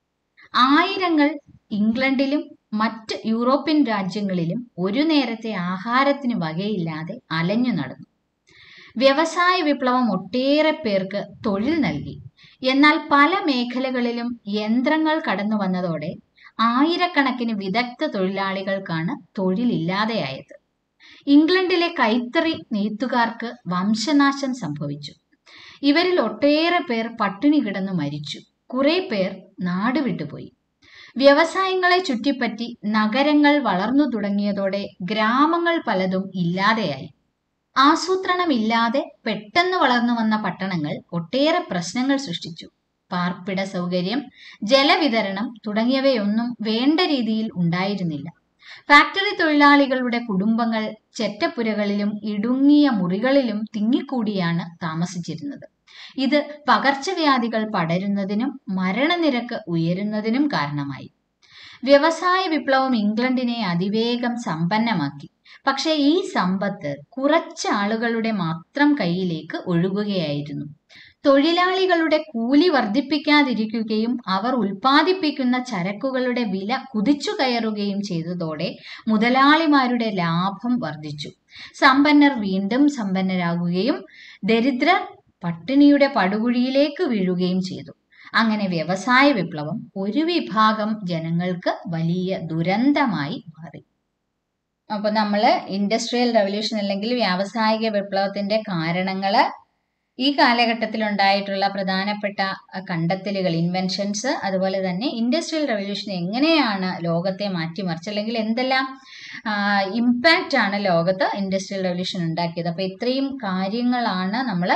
ആയിരങ്ങൾ ഇംഗ്ലണ്ടിലും മറ്റ് യൂറോപ്യൻ രാജ്യങ്ങളിലും ഒരു നേരത്തെ ആഹാരത്തിന് വകയില്ലാതെ അലഞ്ഞു നടന്നു വ്യവസായ വിപ്ലവം ഒട്ടേറെ പേർക്ക് തൊഴിൽ നൽകി എന്നാൽ പല മേഖലകളിലും യന്ത്രങ്ങൾ കടന്നു വന്നതോടെ ആയിരക്കണക്കിന് വിദഗ്ധ തൊഴിലാളികൾക്കാണ് തൊഴിലില്ലാതെയായത് ഇംഗ്ലണ്ടിലെ കൈത്തറി നെയ്ത്തുകാർക്ക് വംശനാശം സംഭവിച്ചു ഇവരിൽ ഒട്ടേറെ പേർ പട്ടിണി കിടന്നു മരിച്ചു കുറെ പേർ നാടുവിട്ടുപോയി വ്യവസായങ്ങളെ ചുറ്റിപ്പറ്റി നഗരങ്ങൾ വളർന്നു തുടങ്ങിയതോടെ ഗ്രാമങ്ങൾ പലതും ഇല്ലാതെയായി ആസൂത്രണമില്ലാതെ പെട്ടെന്ന് വളർന്നു വന്ന പട്ടണങ്ങൾ ഒട്ടേറെ പ്രശ്നങ്ങൾ സൃഷ്ടിച്ചു പാർപ്പിട സൗകര്യം ജലവിതരണം തുടങ്ങിയവയൊന്നും വേണ്ട രീതിയിൽ ഉണ്ടായിരുന്നില്ല ഫാക്ടറി തൊഴിലാളികളുടെ കുടുംബങ്ങൾ ചെറ്റപ്പുരകളിലും ഇടുങ്ങിയ മുറികളിലും തിങ്ങിക്കൂടിയാണ് താമസിച്ചിരുന്നത് ഇത് പകർച്ചവ്യാധികൾ പടരുന്നതിനും മരണനിരക്ക് ഉയരുന്നതിനും കാരണമായി വ്യവസായ വിപ്ലവം ഇംഗ്ലണ്ടിനെ അതിവേഗം സമ്പന്നമാക്കി പക്ഷേ ഈ സമ്പത്ത് കുറച്ച് ആളുകളുടെ മാത്രം കയ്യിലേക്ക് ഒഴുകുകയായിരുന്നു തൊഴിലാളികളുടെ കൂലി വർദ്ധിപ്പിക്കാതിരിക്കുകയും അവർ ഉൽപ്പാദിപ്പിക്കുന്ന ചരക്കുകളുടെ വില കുതിച്ചു കയറുകയും ചെയ്തതോടെ മുതലാളിമാരുടെ ലാഭം വർദ്ധിച്ചു സമ്പന്നർ വീണ്ടും സമ്പന്നരാകുകയും ദരിദ്രർ പട്ടിണിയുടെ പടുകുഴിയിലേക്ക് വീഴുകയും ചെയ്തു അങ്ങനെ വ്യവസായ വിപ്ലവം ഒരു വിഭാഗം ജനങ്ങൾക്ക് വലിയ ദുരന്തമായി മാറി അപ്പൊ നമ്മൾ ഇൻഡസ്ട്രിയൽ റവല്യൂഷൻ അല്ലെങ്കിൽ വ്യാവസായിക വിപ്ലവത്തിന്റെ കാരണങ്ങള് ഈ കാലഘട്ടത്തിൽ ഉണ്ടായിട്ടുള്ള പ്രധാനപ്പെട്ട അഹ്, കണ്ടെത്തലുകൾ ഇൻവെൻഷൻസ് അതുപോലെ തന്നെ ഇൻഡസ്ട്രിയൽ റവല്യൂഷൻ എങ്ങനെയാണ് ലോകത്തെ മാറ്റിമറിച്ചത് അല്ലെങ്കിൽ എന്തെല്ലാം ഇമ്പാക്റ്റ് ആണ് ലോകത്ത് ഇൻഡസ്ട്രിയൽ റവല്യൂഷൻ ഉണ്ടാക്കിയത് അപ്പൊ ഇത്രയും കാര്യങ്ങളാണ് നമ്മൾ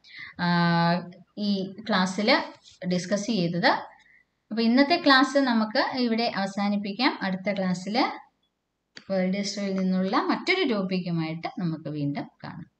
ഈ ക്ലാസ്സിൽ ഡിസ്കസ് ചെയ്തത് അപ്പൊ ഇന്നത്തെ ക്ലാസ് നമുക്ക് ഇവിടെ അവസാനിപ്പിക്കാം അടുത്ത ക്ലാസ്സിൽ വേൾഡ് ഹിസ്റ്ററിയിൽ നിന്നുള്ള മറ്റൊരു ടോപ്പിക്കുമായിട്ട് നമുക്ക് വീണ്ടും കാണാം